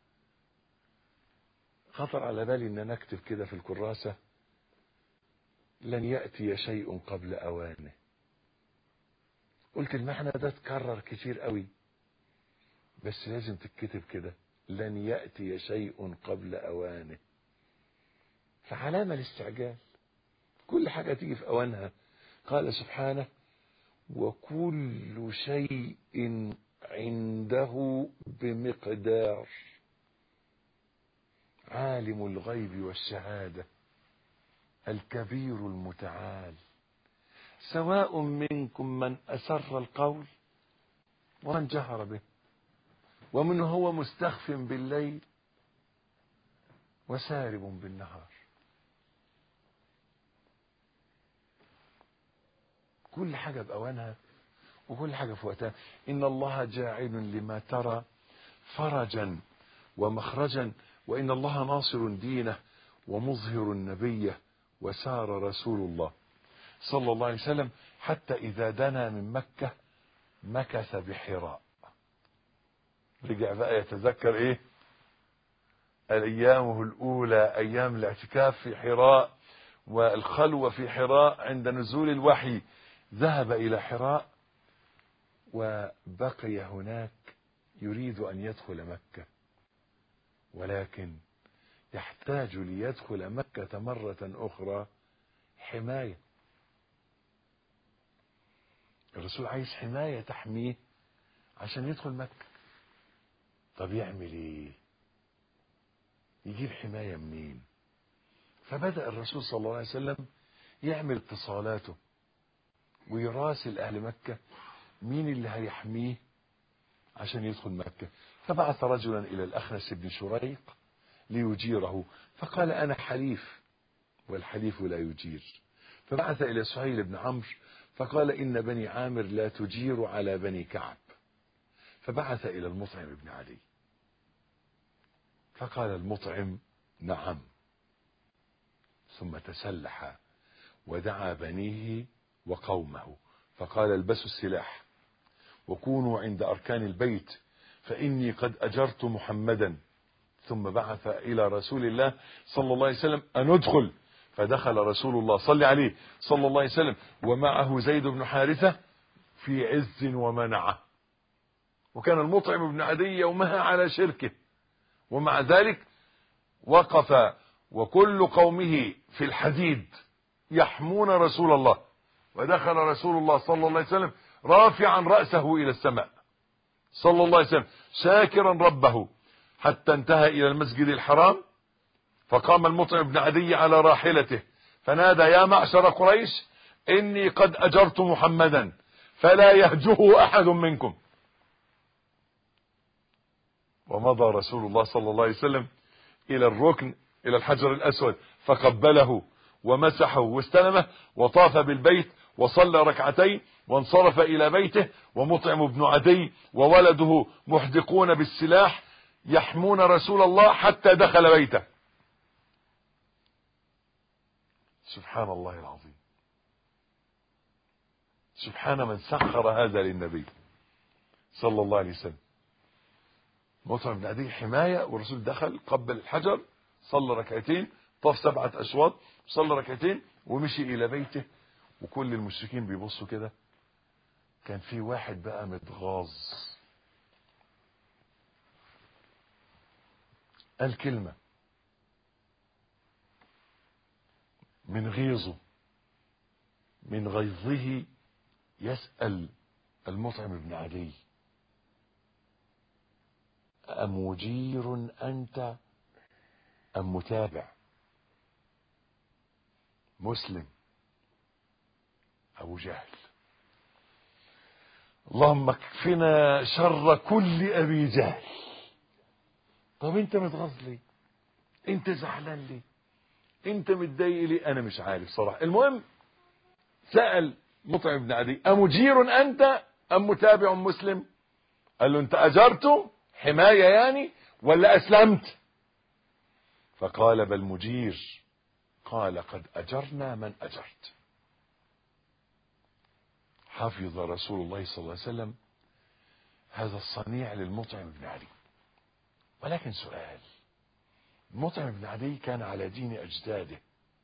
خطر على بالي ان انا اكتب كده في الكراسة لن يأتي شيء قبل اوانه قلت المعنى ده اتكرر كتير قوي بس لازم تتكتب كده لن يأتي شيء قبل اوانه فعلامة الاستعجال كل حاجة تيجي في اوانها قال سبحانه وكل شيء عنده بمقدار عالم الغيب والشهادة الكبير المتعال سواء منكم من أسر القول ومن جهر به ومن هو مستخف بالليل وسارب بالنهار كل حاجة بأوانها وكل حاجة في وقتها إن الله جاعل لما ترى فرجا ومخرجا وإن الله ناصر دينه ومظهر النبيه وسار رسول الله صلى الله عليه وسلم حتى إذا دنا من مكة مكث بحراء رجع بقى يتذكر ايه ايامه الاولى ايام الاعتكاف في حراء والخلوة في حراء عند نزول الوحي ذهب الى حراء وبقي هناك يريد ان يدخل مكة ولكن يحتاج ليدخل مكة مرة اخرى حماية الرسول عايز حماية تحميه عشان يدخل مكة طب يعمل ايه يجيب حماية منين فبدأ الرسول صلى الله عليه وسلم يعمل اتصالاته ويراسل اهل مكة مين اللي هيحميه عشان يدخل مكة فبعث رجلا الى الاخنس بن شريق ليجيره فقال انا حليف والحليف لا يجير فبعث الى سهيل بن عمرو فقال ان بني عامر لا تجير على بني كعب فبعث الى المطعم بن علي فقال المطعم نعم ثم تسلح ودعا بنيه وقومه فقال البسوا السلاح وكونوا عند اركان البيت فاني قد اجرت محمدا ثم بعث الى رسول الله صلى الله عليه وسلم ان ادخل فدخل رسول الله صلى عليه صلى الله عليه وسلم ومعه زيد بن حارثة في عز ومنعه وكان المطعم بن عدي يومها على شركه ومع ذلك وقف وكل قومه في الحديد يحمون رسول الله ودخل رسول الله صلى الله عليه وسلم رافعا رأسه إلى السماء صلى الله عليه وسلم شاكرا ربه حتى انتهى إلى المسجد الحرام فقام المطعم بن عدي على راحلته فنادى يا معشر قريش إني قد أجرت محمدا فلا يهجه أحد منكم ومضى رسول الله صلى الله عليه وسلم إلى الركن إلى الحجر الأسود فقبله ومسحه واستلمه وطاف بالبيت وصلى ركعتين وانصرف إلى بيته ومطعم بن عدي وولده محدقون بالسلاح يحمون رسول الله حتى دخل بيته سبحان الله العظيم سبحان من سخر هذا للنبي صلى الله عليه وسلم مطعم بن عدي حماية والرسول دخل قبل الحجر صلى ركعتين طاف سبعة أشواط صلى ركعتين ومشي إلى بيته وكل المشركين بيبصوا كده كان في واحد بقى متغاظ قال كلمة من غيظه من غيظه يسأل المطعم بن عدي أمجير أنت أم متابع مسلم أبو جهل اللهم اكفنا شر كل أبي جهل طب انت متغاظ ليه انت زعلان ليه انت متضايق ليه انا مش عارف صراحة المهم سأل مطعم بن عدي أمجير أنت أم متابع مسلم قال له أنت أجرته حماية يعني ولا أسلمت فقال بل مجير قال قد أجرنا من أجرت حفظ رسول الله صلى الله عليه وسلم هذا الصنيع للمطعم بن علي ولكن سؤال المطعم بن علي كان على دين أجداده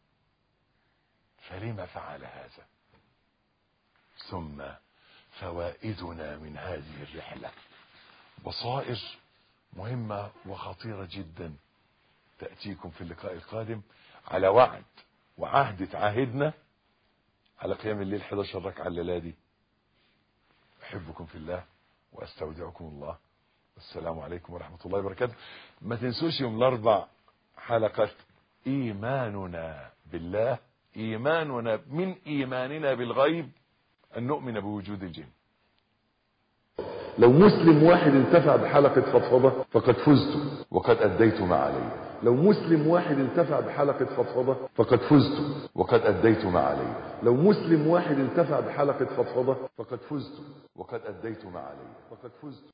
فلما فعل هذا ثم فوائدنا من هذه الرحلة بصائر مهمة وخطيرة جدا تأتيكم في اللقاء القادم على وعد وعهد تعاهدنا على قيام الليل 11 ركعة الليلة دي أحبكم في الله وأستودعكم الله والسلام عليكم ورحمة الله وبركاته ما تنسوش يوم الأربع حلقة إيماننا بالله إيماننا من إيماننا بالغيب أن نؤمن بوجود الجن لو مسلم واحد انتفع بحلقة فضفضة فقد فزت وقد أديت ما علي لو مسلم واحد انتفع بحلقة فضفضة فقد فزت وقد أديت ما علي لو مسلم واحد انتفع بحلقة فضفضة فقد فزت وقد أديت ما علي فقد فزت